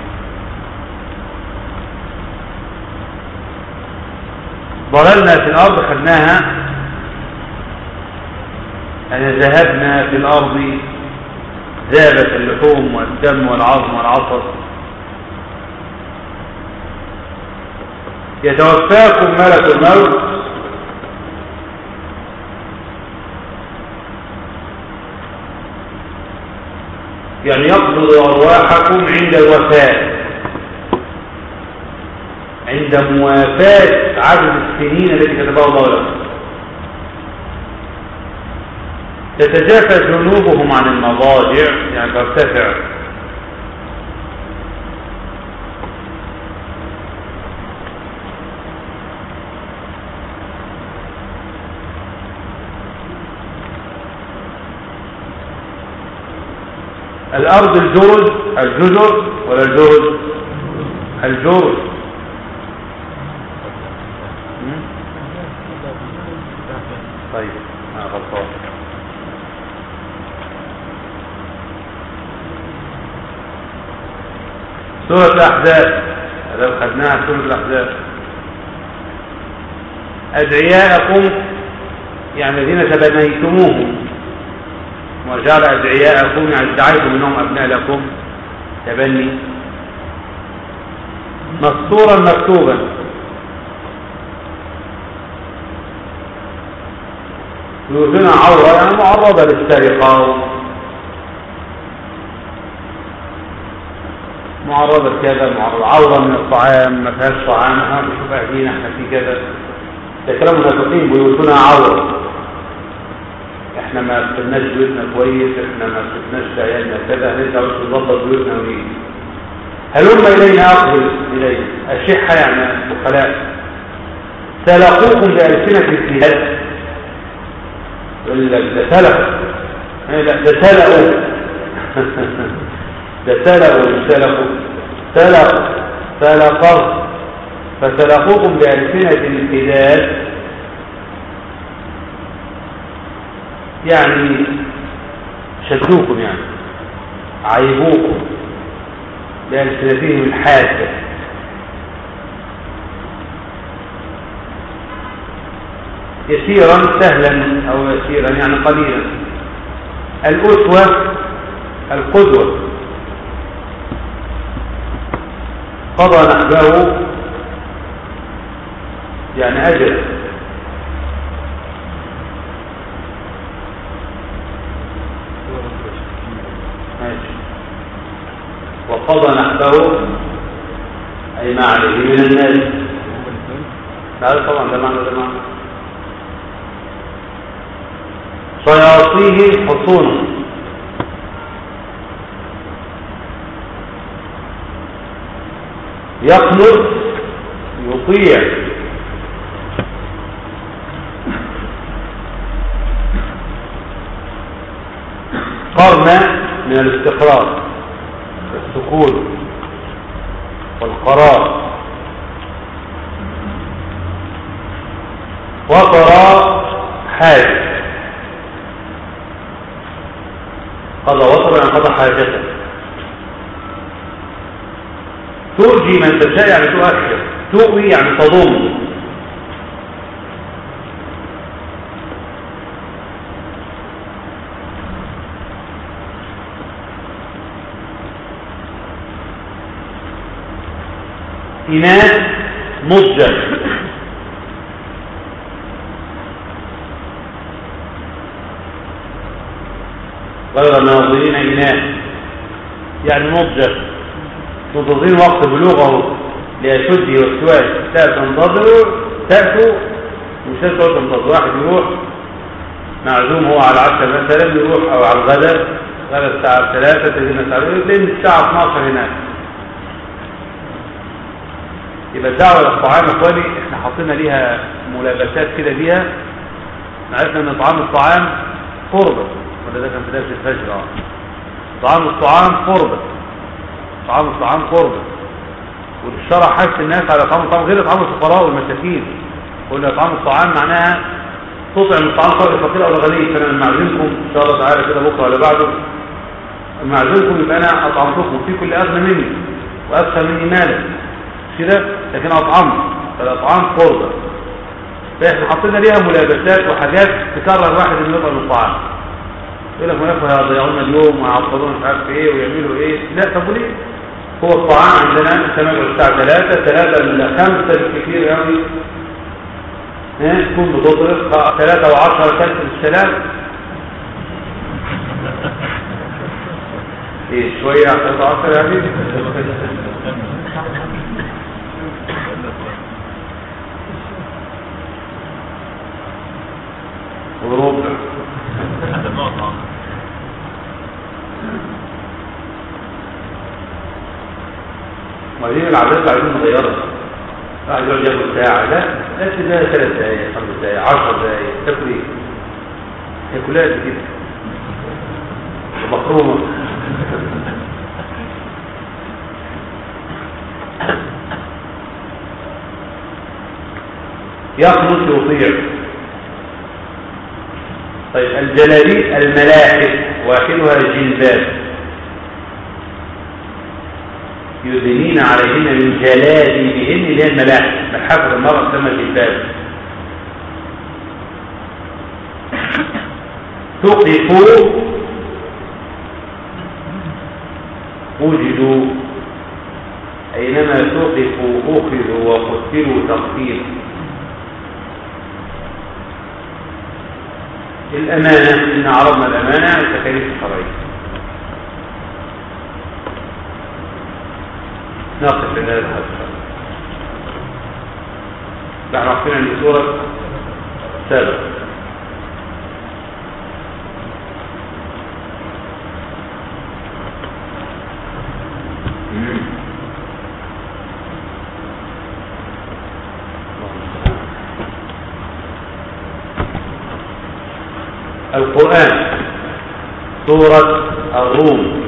ضللنا في الارض خدناها أن ذهبنا في الارض ذابت اللحوم والدم والعظم والعصب يتوفاكم ملك الموت يعني يقبض أرواحكم عند الوفاة عند موافاة عدد السنين التي كتبها الله لكم تتجافى جنوبهم عن المضاجع يعني ترتفع الأرض الجرز الجزر ولا الجرز الجرز مم؟ طيب أنا غلطان سورة الأحزاب هذا خدناها سورة الأحزاب أدعياءكم يعني الذين تبنيتموهم وجعل أدعياءكم يعني ادعيتم أنهم أبناء لكم تبني مسطورا مكتوبا بيوتنا عورة يعني معرضة للسرقة معرضة لكذا معرضة عورة من الطعام ما فيهاش طعام احنا بنشوف قاعدين احنا في كذا ده كلام المنافقين بيوتنا عورة احنا ما سبناش بيوتنا كويس احنا ما سبناش عيالنا كذا هنرجع بس نظبط بيوتنا ونيجي هلم الينا اقبل الينا الشحة يعني البخلاء سلقوكم بألسنة الجهاد يقول لك ده سلق لا ده سلقوا ده سلقوا مش سلقوا سلق سلقوا فسلقوكم بألسنة الجهاد يعني شدوكم يعني عيبوكم بألسنتهم الحادة يسيرا سهلا أو يسيرا يعني قليلا الأسوة القدوة قضى نحبه يعني أجل ماشي وقضى نحبه أي ما عليه من الناس لا طبعا ده معنى ده معنى صياصيه حصون يقنط يطيع قرن من الاستقرار السكون والقرار وطر حاج قضى وطر يعني قضى حاجته ترجي من تشاء يعني تؤخر تؤوي يعني تضم إناث مضجر غير ناظرين إناث يعني مضجر منتظرين وقت بلوغه لأشده والسواج لا تنتظروا تأتوا مش لازم تقعدوا تنتظروا واحد يروح معزوم هو على العشاء مثلا يروح او على الغداء غدا الساعة 3 تجينا الساعة لين الساعة 12 هناك يبقى الدعوة للطعام يا اخواني احنا حاطين ليها ملابسات كده بيها عرفنا ان طعام الطعام قربة ولا ده كان في درس الفجر اه طعام الطعام قربة طعام الطعام قربة والشرع حث الناس على طعام الطعام غير طعام الفقراء والمساكين قلنا طعام الطعام معناها تطعم الطعام سواء الفقير او الغني فانا معزمكم ان شاء الله تعالى كده بكره ولا بعده معزمكم يبقى انا اطعمتكم في كل اغنى مني واكثر مني مالا مش كده لكن اطعمت فالاطعام قربة فاحنا حطينا ليها ملابسات وحاجات تكرر واحد من يطعم الطعام يقول لك ما ياكل هيضيعونا اليوم ويعطلونا مش عارف ايه ويعملوا ايه لا طب وليه هو الطعام عندنا انت نقعد الساعه 3 3 ل 5 بالكثير يعني ها تكون بتضرب 3 و10 كلت السلام ايه شويه عشان 10 يعني وربع هذا النقطة وبعدين العادات عايزين نغيرها واحد يقعد ياكل ساعة لا بس ده ثلاث دقايق خمس دقايق عشر دقايق تاكل ايه؟ ياكلها قد كده مخرومة يخلص يطيع طيب الجلابيب الملاحف واحدها الجلباب يدنين عليهن من جلابيبهن اللي هي الملاحف ملحفة المرأة تسمى جلباب تقفوا وجدوا أينما تقفوا أخذوا وقتلوا تقتيلا الأمانة إن عرضنا الأمانة على التكاليف الشرعية ناقش لهذا الحدث نحن عارفين أن سورة سابق القرآن سورة الروم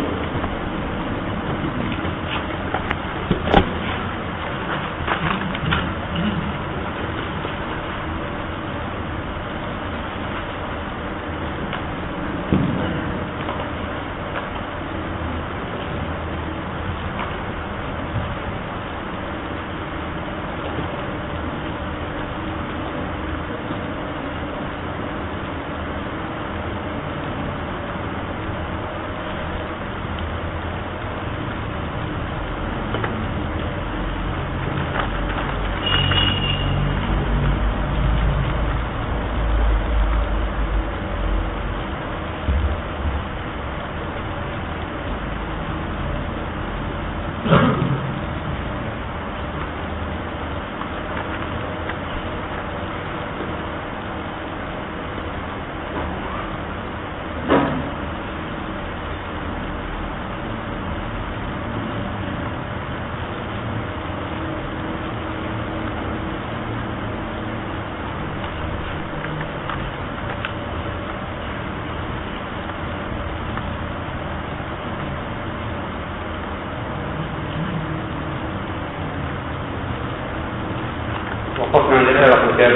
وقفنا عند الآية رقم كام؟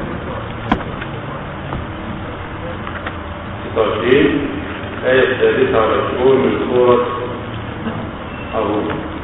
26 آية السادسة والعشرون من سورة الروم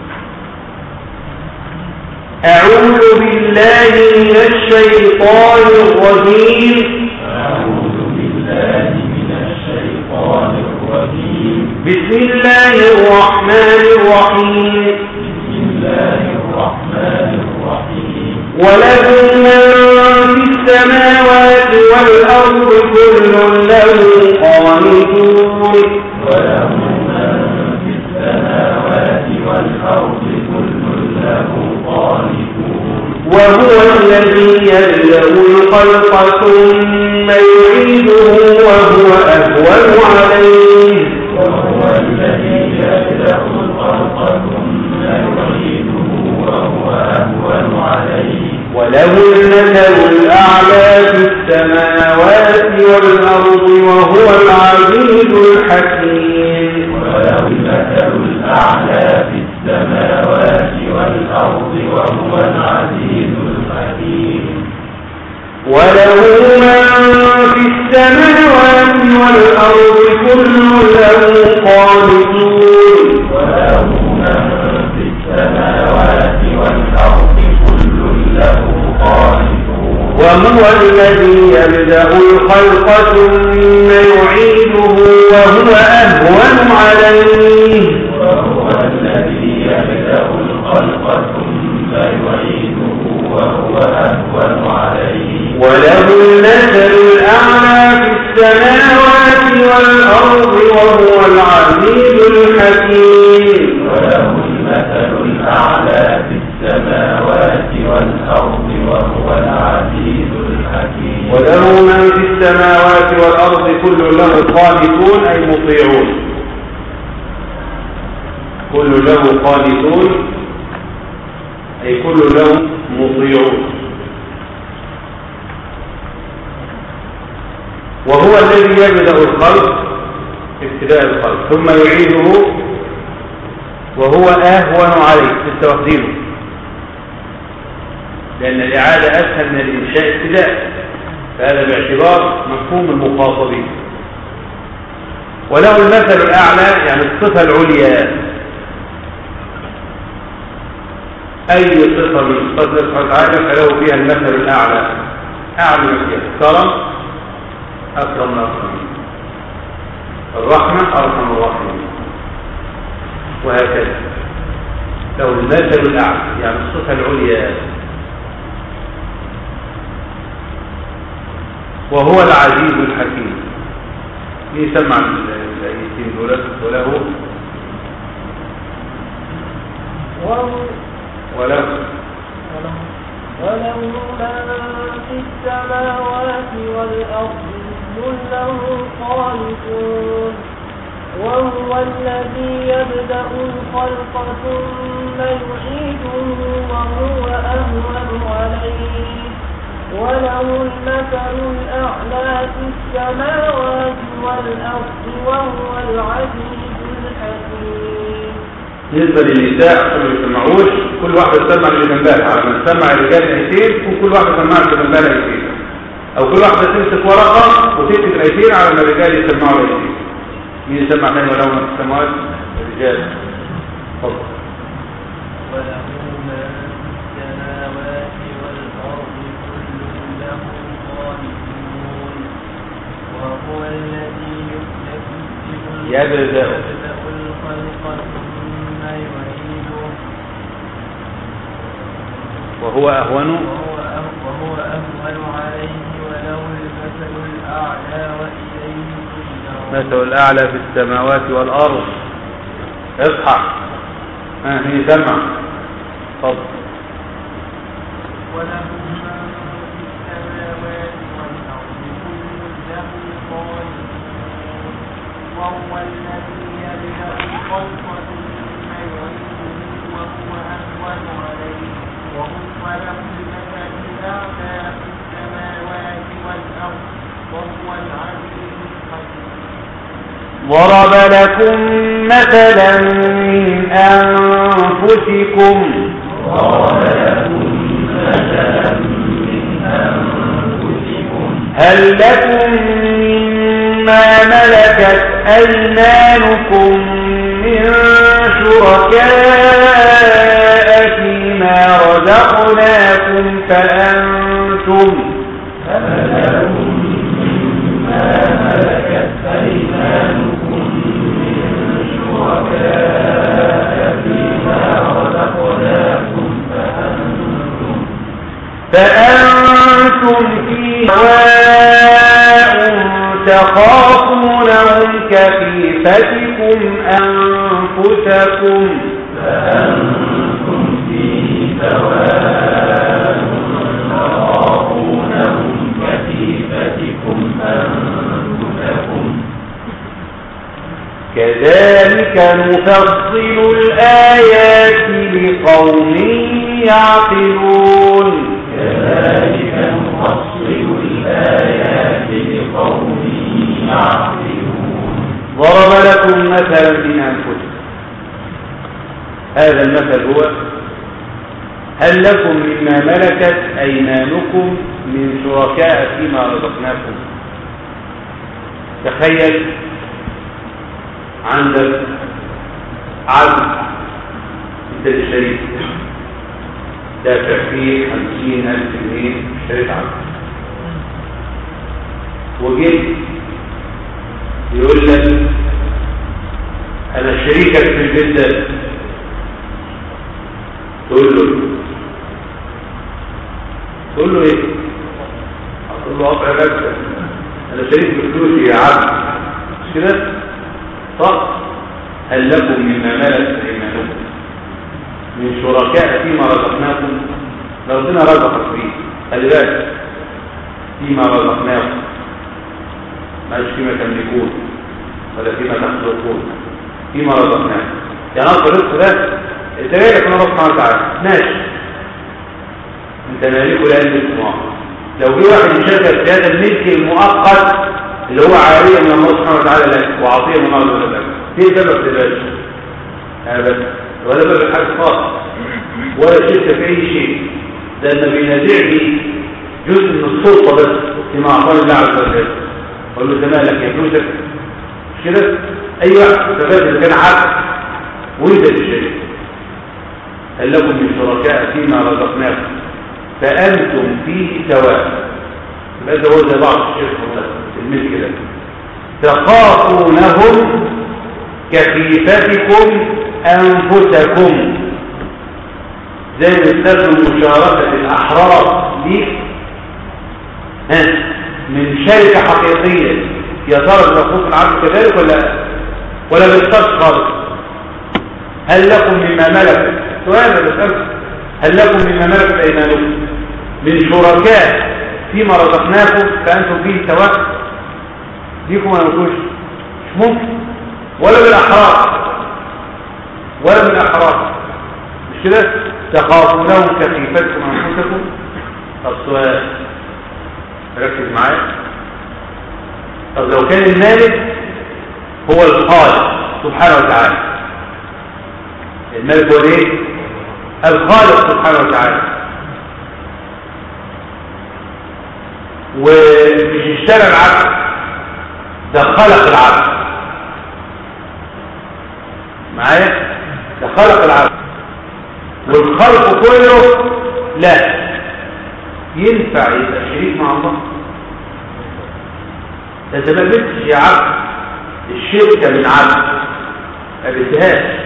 أعوذ بالله من الشيطان الرجيم أعوذ بالله من الشيطان الرجيم بسم الله الرحمن الرحيم بسم الله الرحمن الرحيم وله من في السماوات والأرض كل له قانتون وله من في السماوات والأرض كل له قانتون وهو الذي يبدأ الخلق ثم يعيده وهو أهون عليه وهو الذي يبدأ الخلق ثم يعيده وهو أهون عليه وله المثل الأعلى في السماوات والأرض وهو العزيز الحكيم وله المثل الأعلى في السماوات والأرض وهو العزيز الحكيم وله من في السماوات والأرض كل له قانتون وله من في السماوات والأرض كل له قانتون وهو الذي يبدأ الخلق ثم يعيده وهو أهون عليه وهو الذي يبدأ الخلق ثم يعيده وهو أهون عليه وله المثل الأعلى في السماوات والأرض وهو العزيز الحكيم وله المثل الأعلى في السماوات والأرض وهو العزيز الحكيم وله من في السماوات والأرض كل له قانتون أي مطيعون كل له قانتون أي كل له مطيعون وهو الذي يبدأ الخلق ابتداء الخلق ثم يعيده وهو أهون عليه لسه واخدينه لأن الإعادة أسهل من الإنشاء ابتداء فهذا باعتبار مفهوم المخاطبين وله المثل الأعلى يعني الصفة العليا أي صفة من صفات الله سبحانه وتعالى فله فيها المثل الأعلى أعلى من فيها كرم أكرم الأكرمين الرحمة أرحم الراحمين وهكذا له المثل الأعلى يعني الصفة العليا وهو العزيز الحكيم يسمع الآيتين دولت وله وهو وله وله من في السماوات والأرض كله خالقون وهو الذي يبدأ الخلق ثم يعيده وهو أهون عليه وله المثل الأعلى في السماوات والأرض وهو العزيز الحكيم بالنسبة للنساء عشان ما يسمعوش كل واحدة تسمع اللي جنبها على ما تسمع الرجال الايتين وكل واحدة تسمع اللي جنبها الايتين او كل واحدة تمسك ورقة وتكتب الايتين على ما الرجال يسمعوا الايتين مين يسمع ثاني ولو من في السماوات الرجال اتفضل وله ما في السماوات والأرض كل له قانتون وهو الذي يبدأ يبدأ. الخلق ثم يعيده وهو اهون وهو أه- وهو أهون عليه وله المثل الأعلى وإليه ترجعون مثل الاعلى في السماوات والارض اصحى ها هي سمع اتفضل وله من في السماوات والأرض كل له قانتون وهو الذي يبدأ الخلق ثم يعيده وهو أهون عليه وهو له المثل الأعلى في السماوات والأرض وهو العزيز الحكيم ضرب لكم مثلا من أنفسكم ضرب لكم مثلا من أنفسكم هل لكم مما ملكت أيمانكم من شركاء فيما رزقناكم فأنتم هل لكم مما ملكت أيمانكم من شركاء فيما رزقناكم فأنتم فأنتم في سواء تخافونهم كخيفتكم أنفسكم فأنتم فيه سواء كذلك نفصل الآيات لقوم يعقلون كذلك نفصل الآيات لقوم يعقلون ضرب لكم مثلا من أنفسكم هذا المثل هو هل لكم مما ملكت أيمانكم من شركاء فيما رزقناكم تخيل عندك عبد انت الشريك دافع فيه خمسين ألف جنيه اشتريت عبد وجيت يقول لك أنا شريكك في البيت ده تقول له تقول له ايه اقول له قطع نفسك انا شريك بفلوسي يا عبد مش كده صح هل لكم مما ملكت ايمانكم من شركاء فيما رزقناكم لو ربنا رزقك فيه خلي بالك فيما رزقناكم مش فيما تملكون ولا فيما تخلقون فيما رزقناكم يعني اصل الرزق ده انت جاي لك من الله سبحانه وتعالى ماشي انت مالكه لان المؤقت لو جه واحد يشارك في هذا الملك المؤقت اللي هو عاريه من الله سبحانه وتعالى لك وعطيه من الله لك ليه سبب تباش ابدا ولا باب حاجه خالص ولا شرك في اي شيء ده انه بينازعني جزء من السلطه بس فيما اعطاني الله عز وجل اقول له انت مالك يا فلوسك مش كده اي واحد تبادل كان عبد وانت الشريك هل لكم من شركاء فيما رزقناكم فأنتم فيه سواء هذا هو زي بعض الشرك الملك ده تخافونهم كخيفتكم أنفسكم زي مثال مشاركة الأحرار ليك ها من شركة حقيقية يا ترى بتخوف العبد كذلك ولا ولا بالصدق خالص هل لكم مما ملك سؤال بسألك هل لكم مما ملكت ايمانكم من شركاء فيما رزقناكم فانتم فيه سواء ليكم ولا ملكوش مش ممكن ولا بالاحرار ولا بالاحرار مش كده تخافونهم كخيفتكم انفسكم طب سؤال ركز معايا طب لو كان المالك هو الخالق سبحانه وتعالى الملك هو ايه الخالق سبحانه وتعالى ومش اشترى العبد ده خلق العبد معايا ده خلق العبد والخلق كله لا ينفع يبقى شريك مع الله ده انت ما قلتش يا عبد الشركه من عبد ما قلتهاش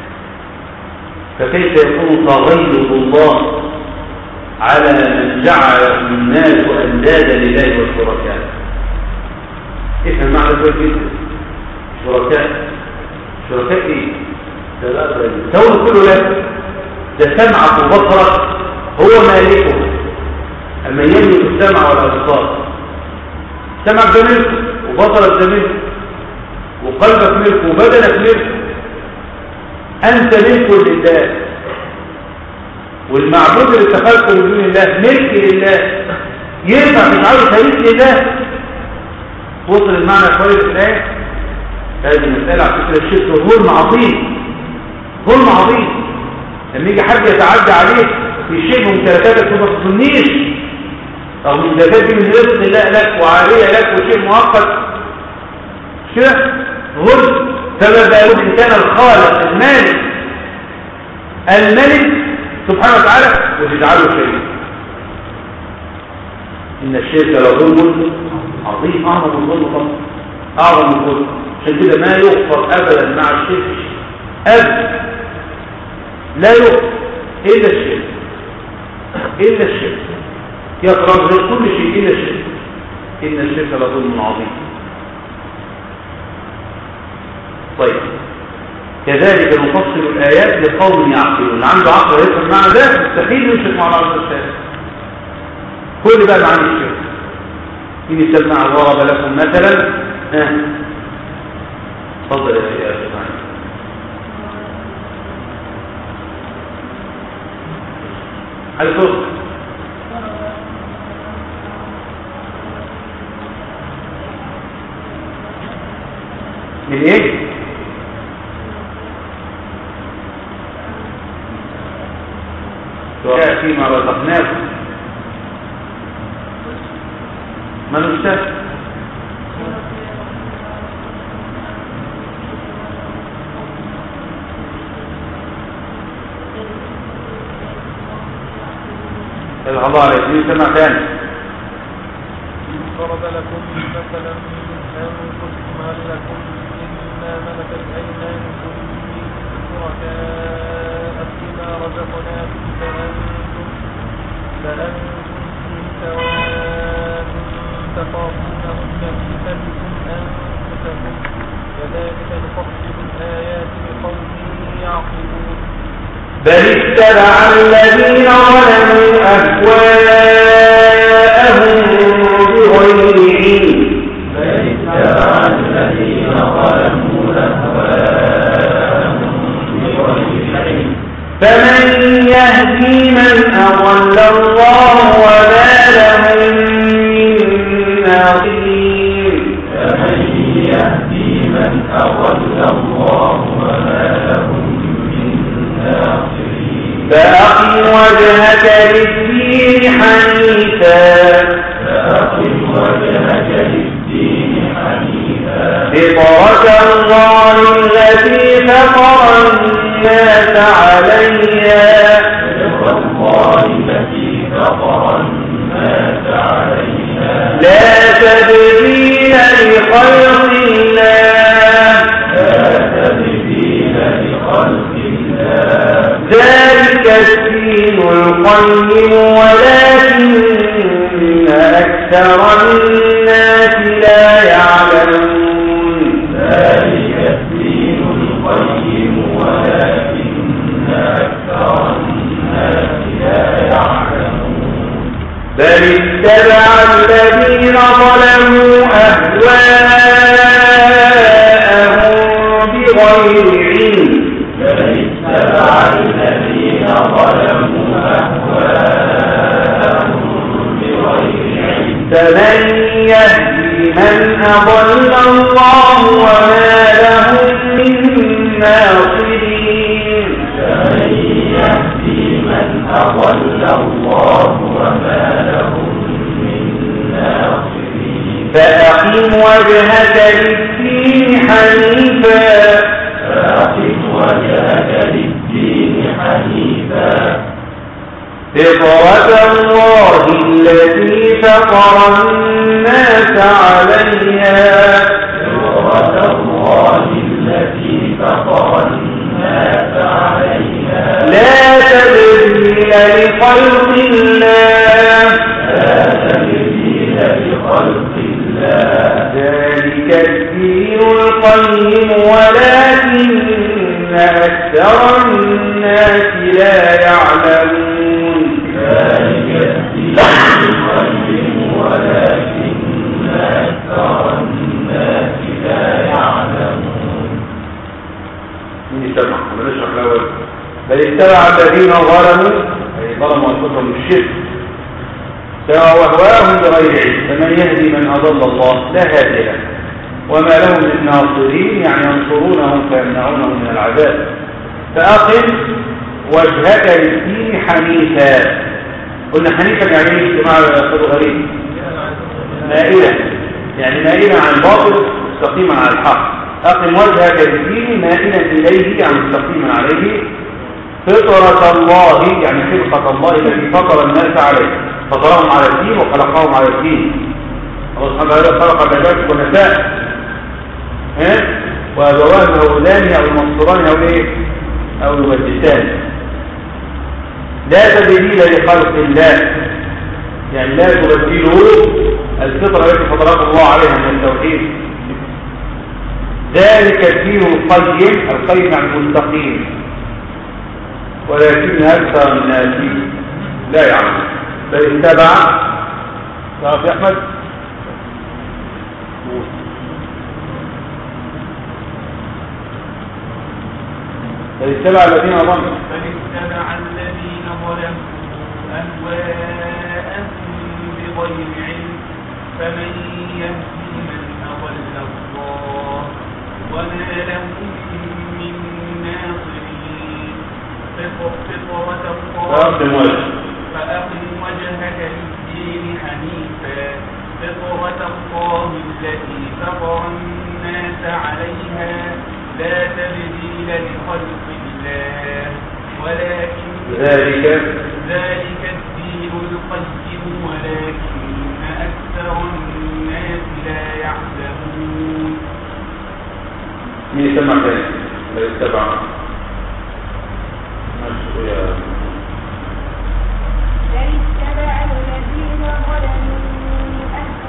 فكيف يكون تغير الله على من جعل الناس اندادا لله والشركاء افهم معنى كويس جدا شركاء شركاء ايه الكون كله لك ده سمعك وبصرك هو مالكه اما يملك السمع والابصار سمعك ده ملكه وبصرك ده ملكه وقلبك ملكه وبدنك ملكه أنت ملك لله والمعبود اللي اتخذته من دون الله ملك لله ينفع تجعله شريك لله وصل المعنى كويس الآية هذه المسألة على فكرة الشرك ظلم عظيم ظلم عظيم لما يجي حد يتعدى عليك في شيء من ممتلكاتك ما تظنيش أو من زكاة دي من رزق الله لك وعارية لك وشيء مؤقت مش كده ظلم فما بالك إن كان الخالق المالك الملك سبحانه وتعالى وتجعله شريك إن الشرك لظلم عظيم أعظم من ظلم طبعا أعظم من ظلم عشان كده ما يغفر أبدا مع الشرك أبدا لا يغفر إلا الشرك إلا الشرك يقرب غير كل شيء إلا الشرك إن الشرك لظلم عظيم طيب كذلك نفصل الآيات لقوم يعقلون اللي عنده عقل يفهم معنى ده مستحيل يشرك مع الله عز وجل كل بقى معنى الشرك إن سمع ضرب لكم مثلا ها تفضل يا شيخ هيصد من ايه وجاء فيما رزقناكم ما نشتهي الله عليه سمع ثاني ضرب لكم مثلا من أنفسكم هل لكم مما ملكت أيمانكم من شركاء فيما رزقناكم فأنتم فأنتم فيه سواء تخافونهم كخيفتكم أنفسكم كذلك نفصل الآيات لقوم يعقلون بل اتبع الذين ظلموا أهواءهم بغير علم بل اتبع الذين ظلموا أهواءهم بغير علم فمن يهدي من أضل الله وما لهم من ناصرين فمن يهدي من أضل الله وما لهم من ناصرين فأقم وجهك للدين حنيفا فأقم وجهك للدين حنيفا فطرة الله التي فطر الناس عليها فطر الله التي فطر الناس عليها لا تبديل لخلق الله لا تبديل لخلق الله ذلك الدين القيم ولكن أكثر الناس لا يعلمون ذلك الدين القيم ولكن أكثر الناس لا يعلمون بل اتبع الذين ظلموا أهواءهم بغير علم بل اتبع الذين ظلموا أهواءهم بغير علم فمن يهدي من أضل الله وما لهم من ناصرين فمن يهدي من أضل الله وما لهم من ناصرين فأقم وجهك للدين حنيفا فأقم وجهك للدين حنيفا فطرة الله التي فطر الناس عليها فطرة الله التي فطر الناس عليها لا تبديل لخلق الله لا تبديل لخلق الله ذلك الدين القيم ولكن أكثر الناس لا يعلمون ذلك الدين القيم ولكن أكثر الناس لا يعلمون مين يسمع انا نشرح الاول بل اتبع الذين ظلموا اي ظلموا انفسهم بالشرك سواء اهواهم بغير علم فمن يهدي من اضل الله لا هادي له وما لهم من ناصرين يعني ينصرونهم فيمنعونهم من العذاب فاقم وجهك للدين حنيفا قلنا حنيفا يعني ايه اجتماع الاستاذ غريب مائلا يعني مائلا عن الباطل مستقيما على الحق أقم وجهك للدين مائلا إليه يعني مستقيما عليه فطرة الله يعني خلقة الله التي فطر الناس عليه فطرهم على الدين وخلقهم على الدين الله سبحانه وتعالى خلق العباد ونساء ها وأبوان هؤلاء أو المنصران أو إيه أو يمجسان لا تبديل لخلق الله يعني لا تبدلوا الفطرة التي فطرها الله عليها من التوحيد ذلك الدين القيم القيم يعني المستقيم ولكن أكثر الناس لا يعلم بل اتبع تعرف يا أحمد بل اتبع الذين ظنوا بل اتبع الذين ظلموا أهواءهم بغير علم فمن يهدي من أضل الله وما لهم من ناصرين فطر- فطرة الله فأقم وجهك فأقم وجهك للدين حنيفا فطرة الله التي فطر الناس عليها لا تبديل لخلق الله ولكن ذلك ذلك الدين القيم ولكن أكثر الناس لا يعلمون مين يسمع تاني لا يتبع ماشي يا بل اتبع الذين ظلموا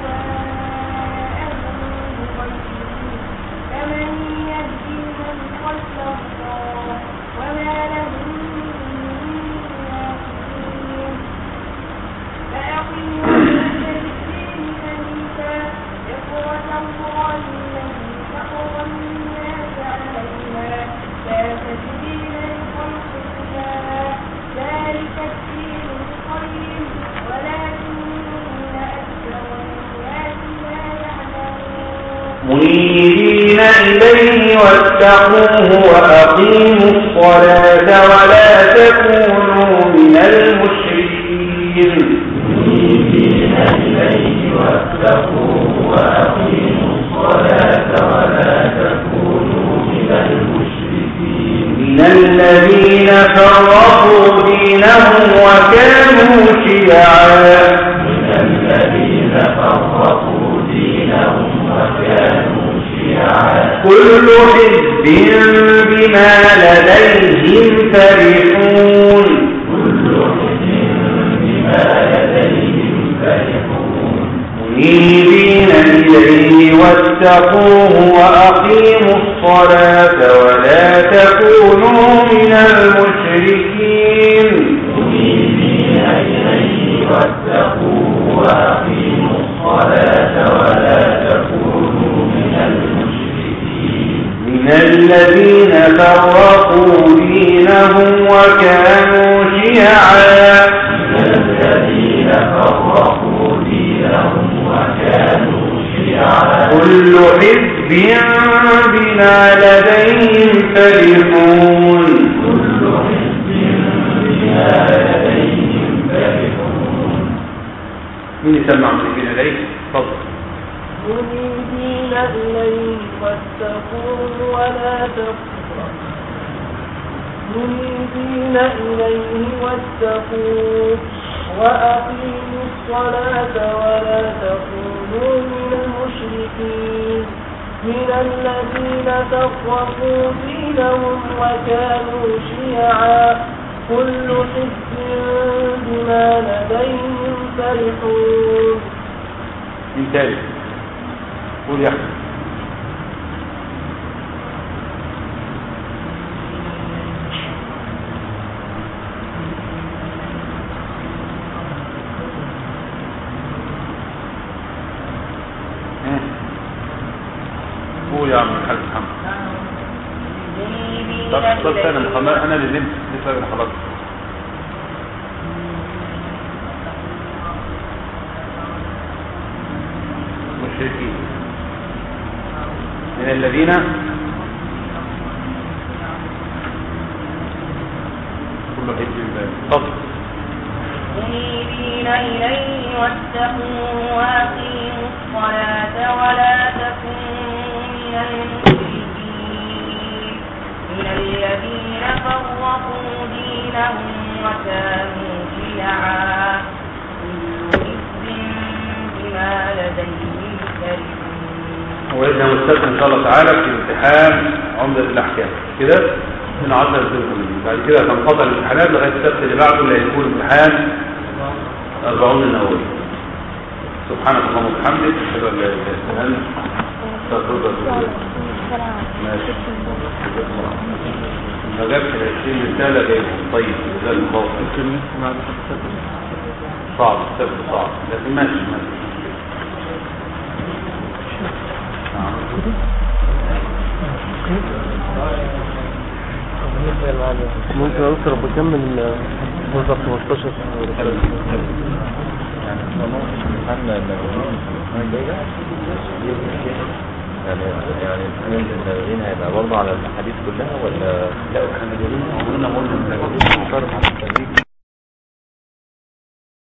أهواءهم بغير فمن يهدي من ضل الله وما لهم من ناصرين فأقم وجهك للدين حنيفا فطرة الله التي فطر الناس عليها لا تبديل لخلق الله ذلك الدين القيم ولكن أكثر الناس لا يعلمون منيبين إليه واتقوه وأقيموا الصلاة ولا تكونوا من المشركين منيبين إليه واتقوه وأقيموا الصلاة ولا تكونوا من المشركين من الذين فرقوا دينهم وكانوا شيعا من الذين فرقوا دينهم وكانوا شيعا كل حزب بما لديهم فرحون كل حزب بما لديهم فرحون منيبين إليه واتقوه وأقيموا الصلاة ولا تكونوا من المشركين منيبين إليه واتقوه وأقيموا الصلاة ولا تكونوا من المشركين من الذين فرقوا دينهم وكانوا شيعا من الذين فرقوا دينهم وكانوا شيعا كل حزب بما لديهم فرحون كل حزب بما لديهم فرحون مين يسمع منيبين إليه؟ تفضل منيبين إليه واتقوه ولا تكفروا منيبين إليه واتقوه وأقيموا الصلاة ولا تكونوا من المشركين من الذين فرقوا دينهم وكانوا شيعا كل حزب بما لديهم فرحون مين تاني قول يا أحمد ها. قول يا عم الحاج محمد طب طب انا محمد انا اللي نمت لسه انا خلاص مشركين من الذين كل حزب بما تفضل منيبين إليه واتقوه وأقيموا الصلاة ولا تكونوا من المشركين من الذين فرقوا دينهم وكانوا شيعا كل حزب بما لديهم فرحون وإذا مستثنى إن شاء الله تعالى في امتحان عمدة الأحكام كده من عشرة سنين بعد كده تنقطع الامتحانات لغاية السبت اللي بعده اللي هيكون امتحان أربعون النووي سبحانك اللهم وبحمدك أشهد أن لا إله إلا أنت أستغفرك وأتوب إليك ماشي ما جابش ال 20 رسالة جايبهم طيب جزاك الله خير صعب السبت صعب لكن ماشي ماشي نعم. بالنسبة للمعاني ممكن أذكر بكمل موظف 15 يعني امتحان النبويين السنة الجاية يعني يعني امتحان النبويين هيبقى برضه على الأحاديث كلها ولا لا؟ قلنا قلنا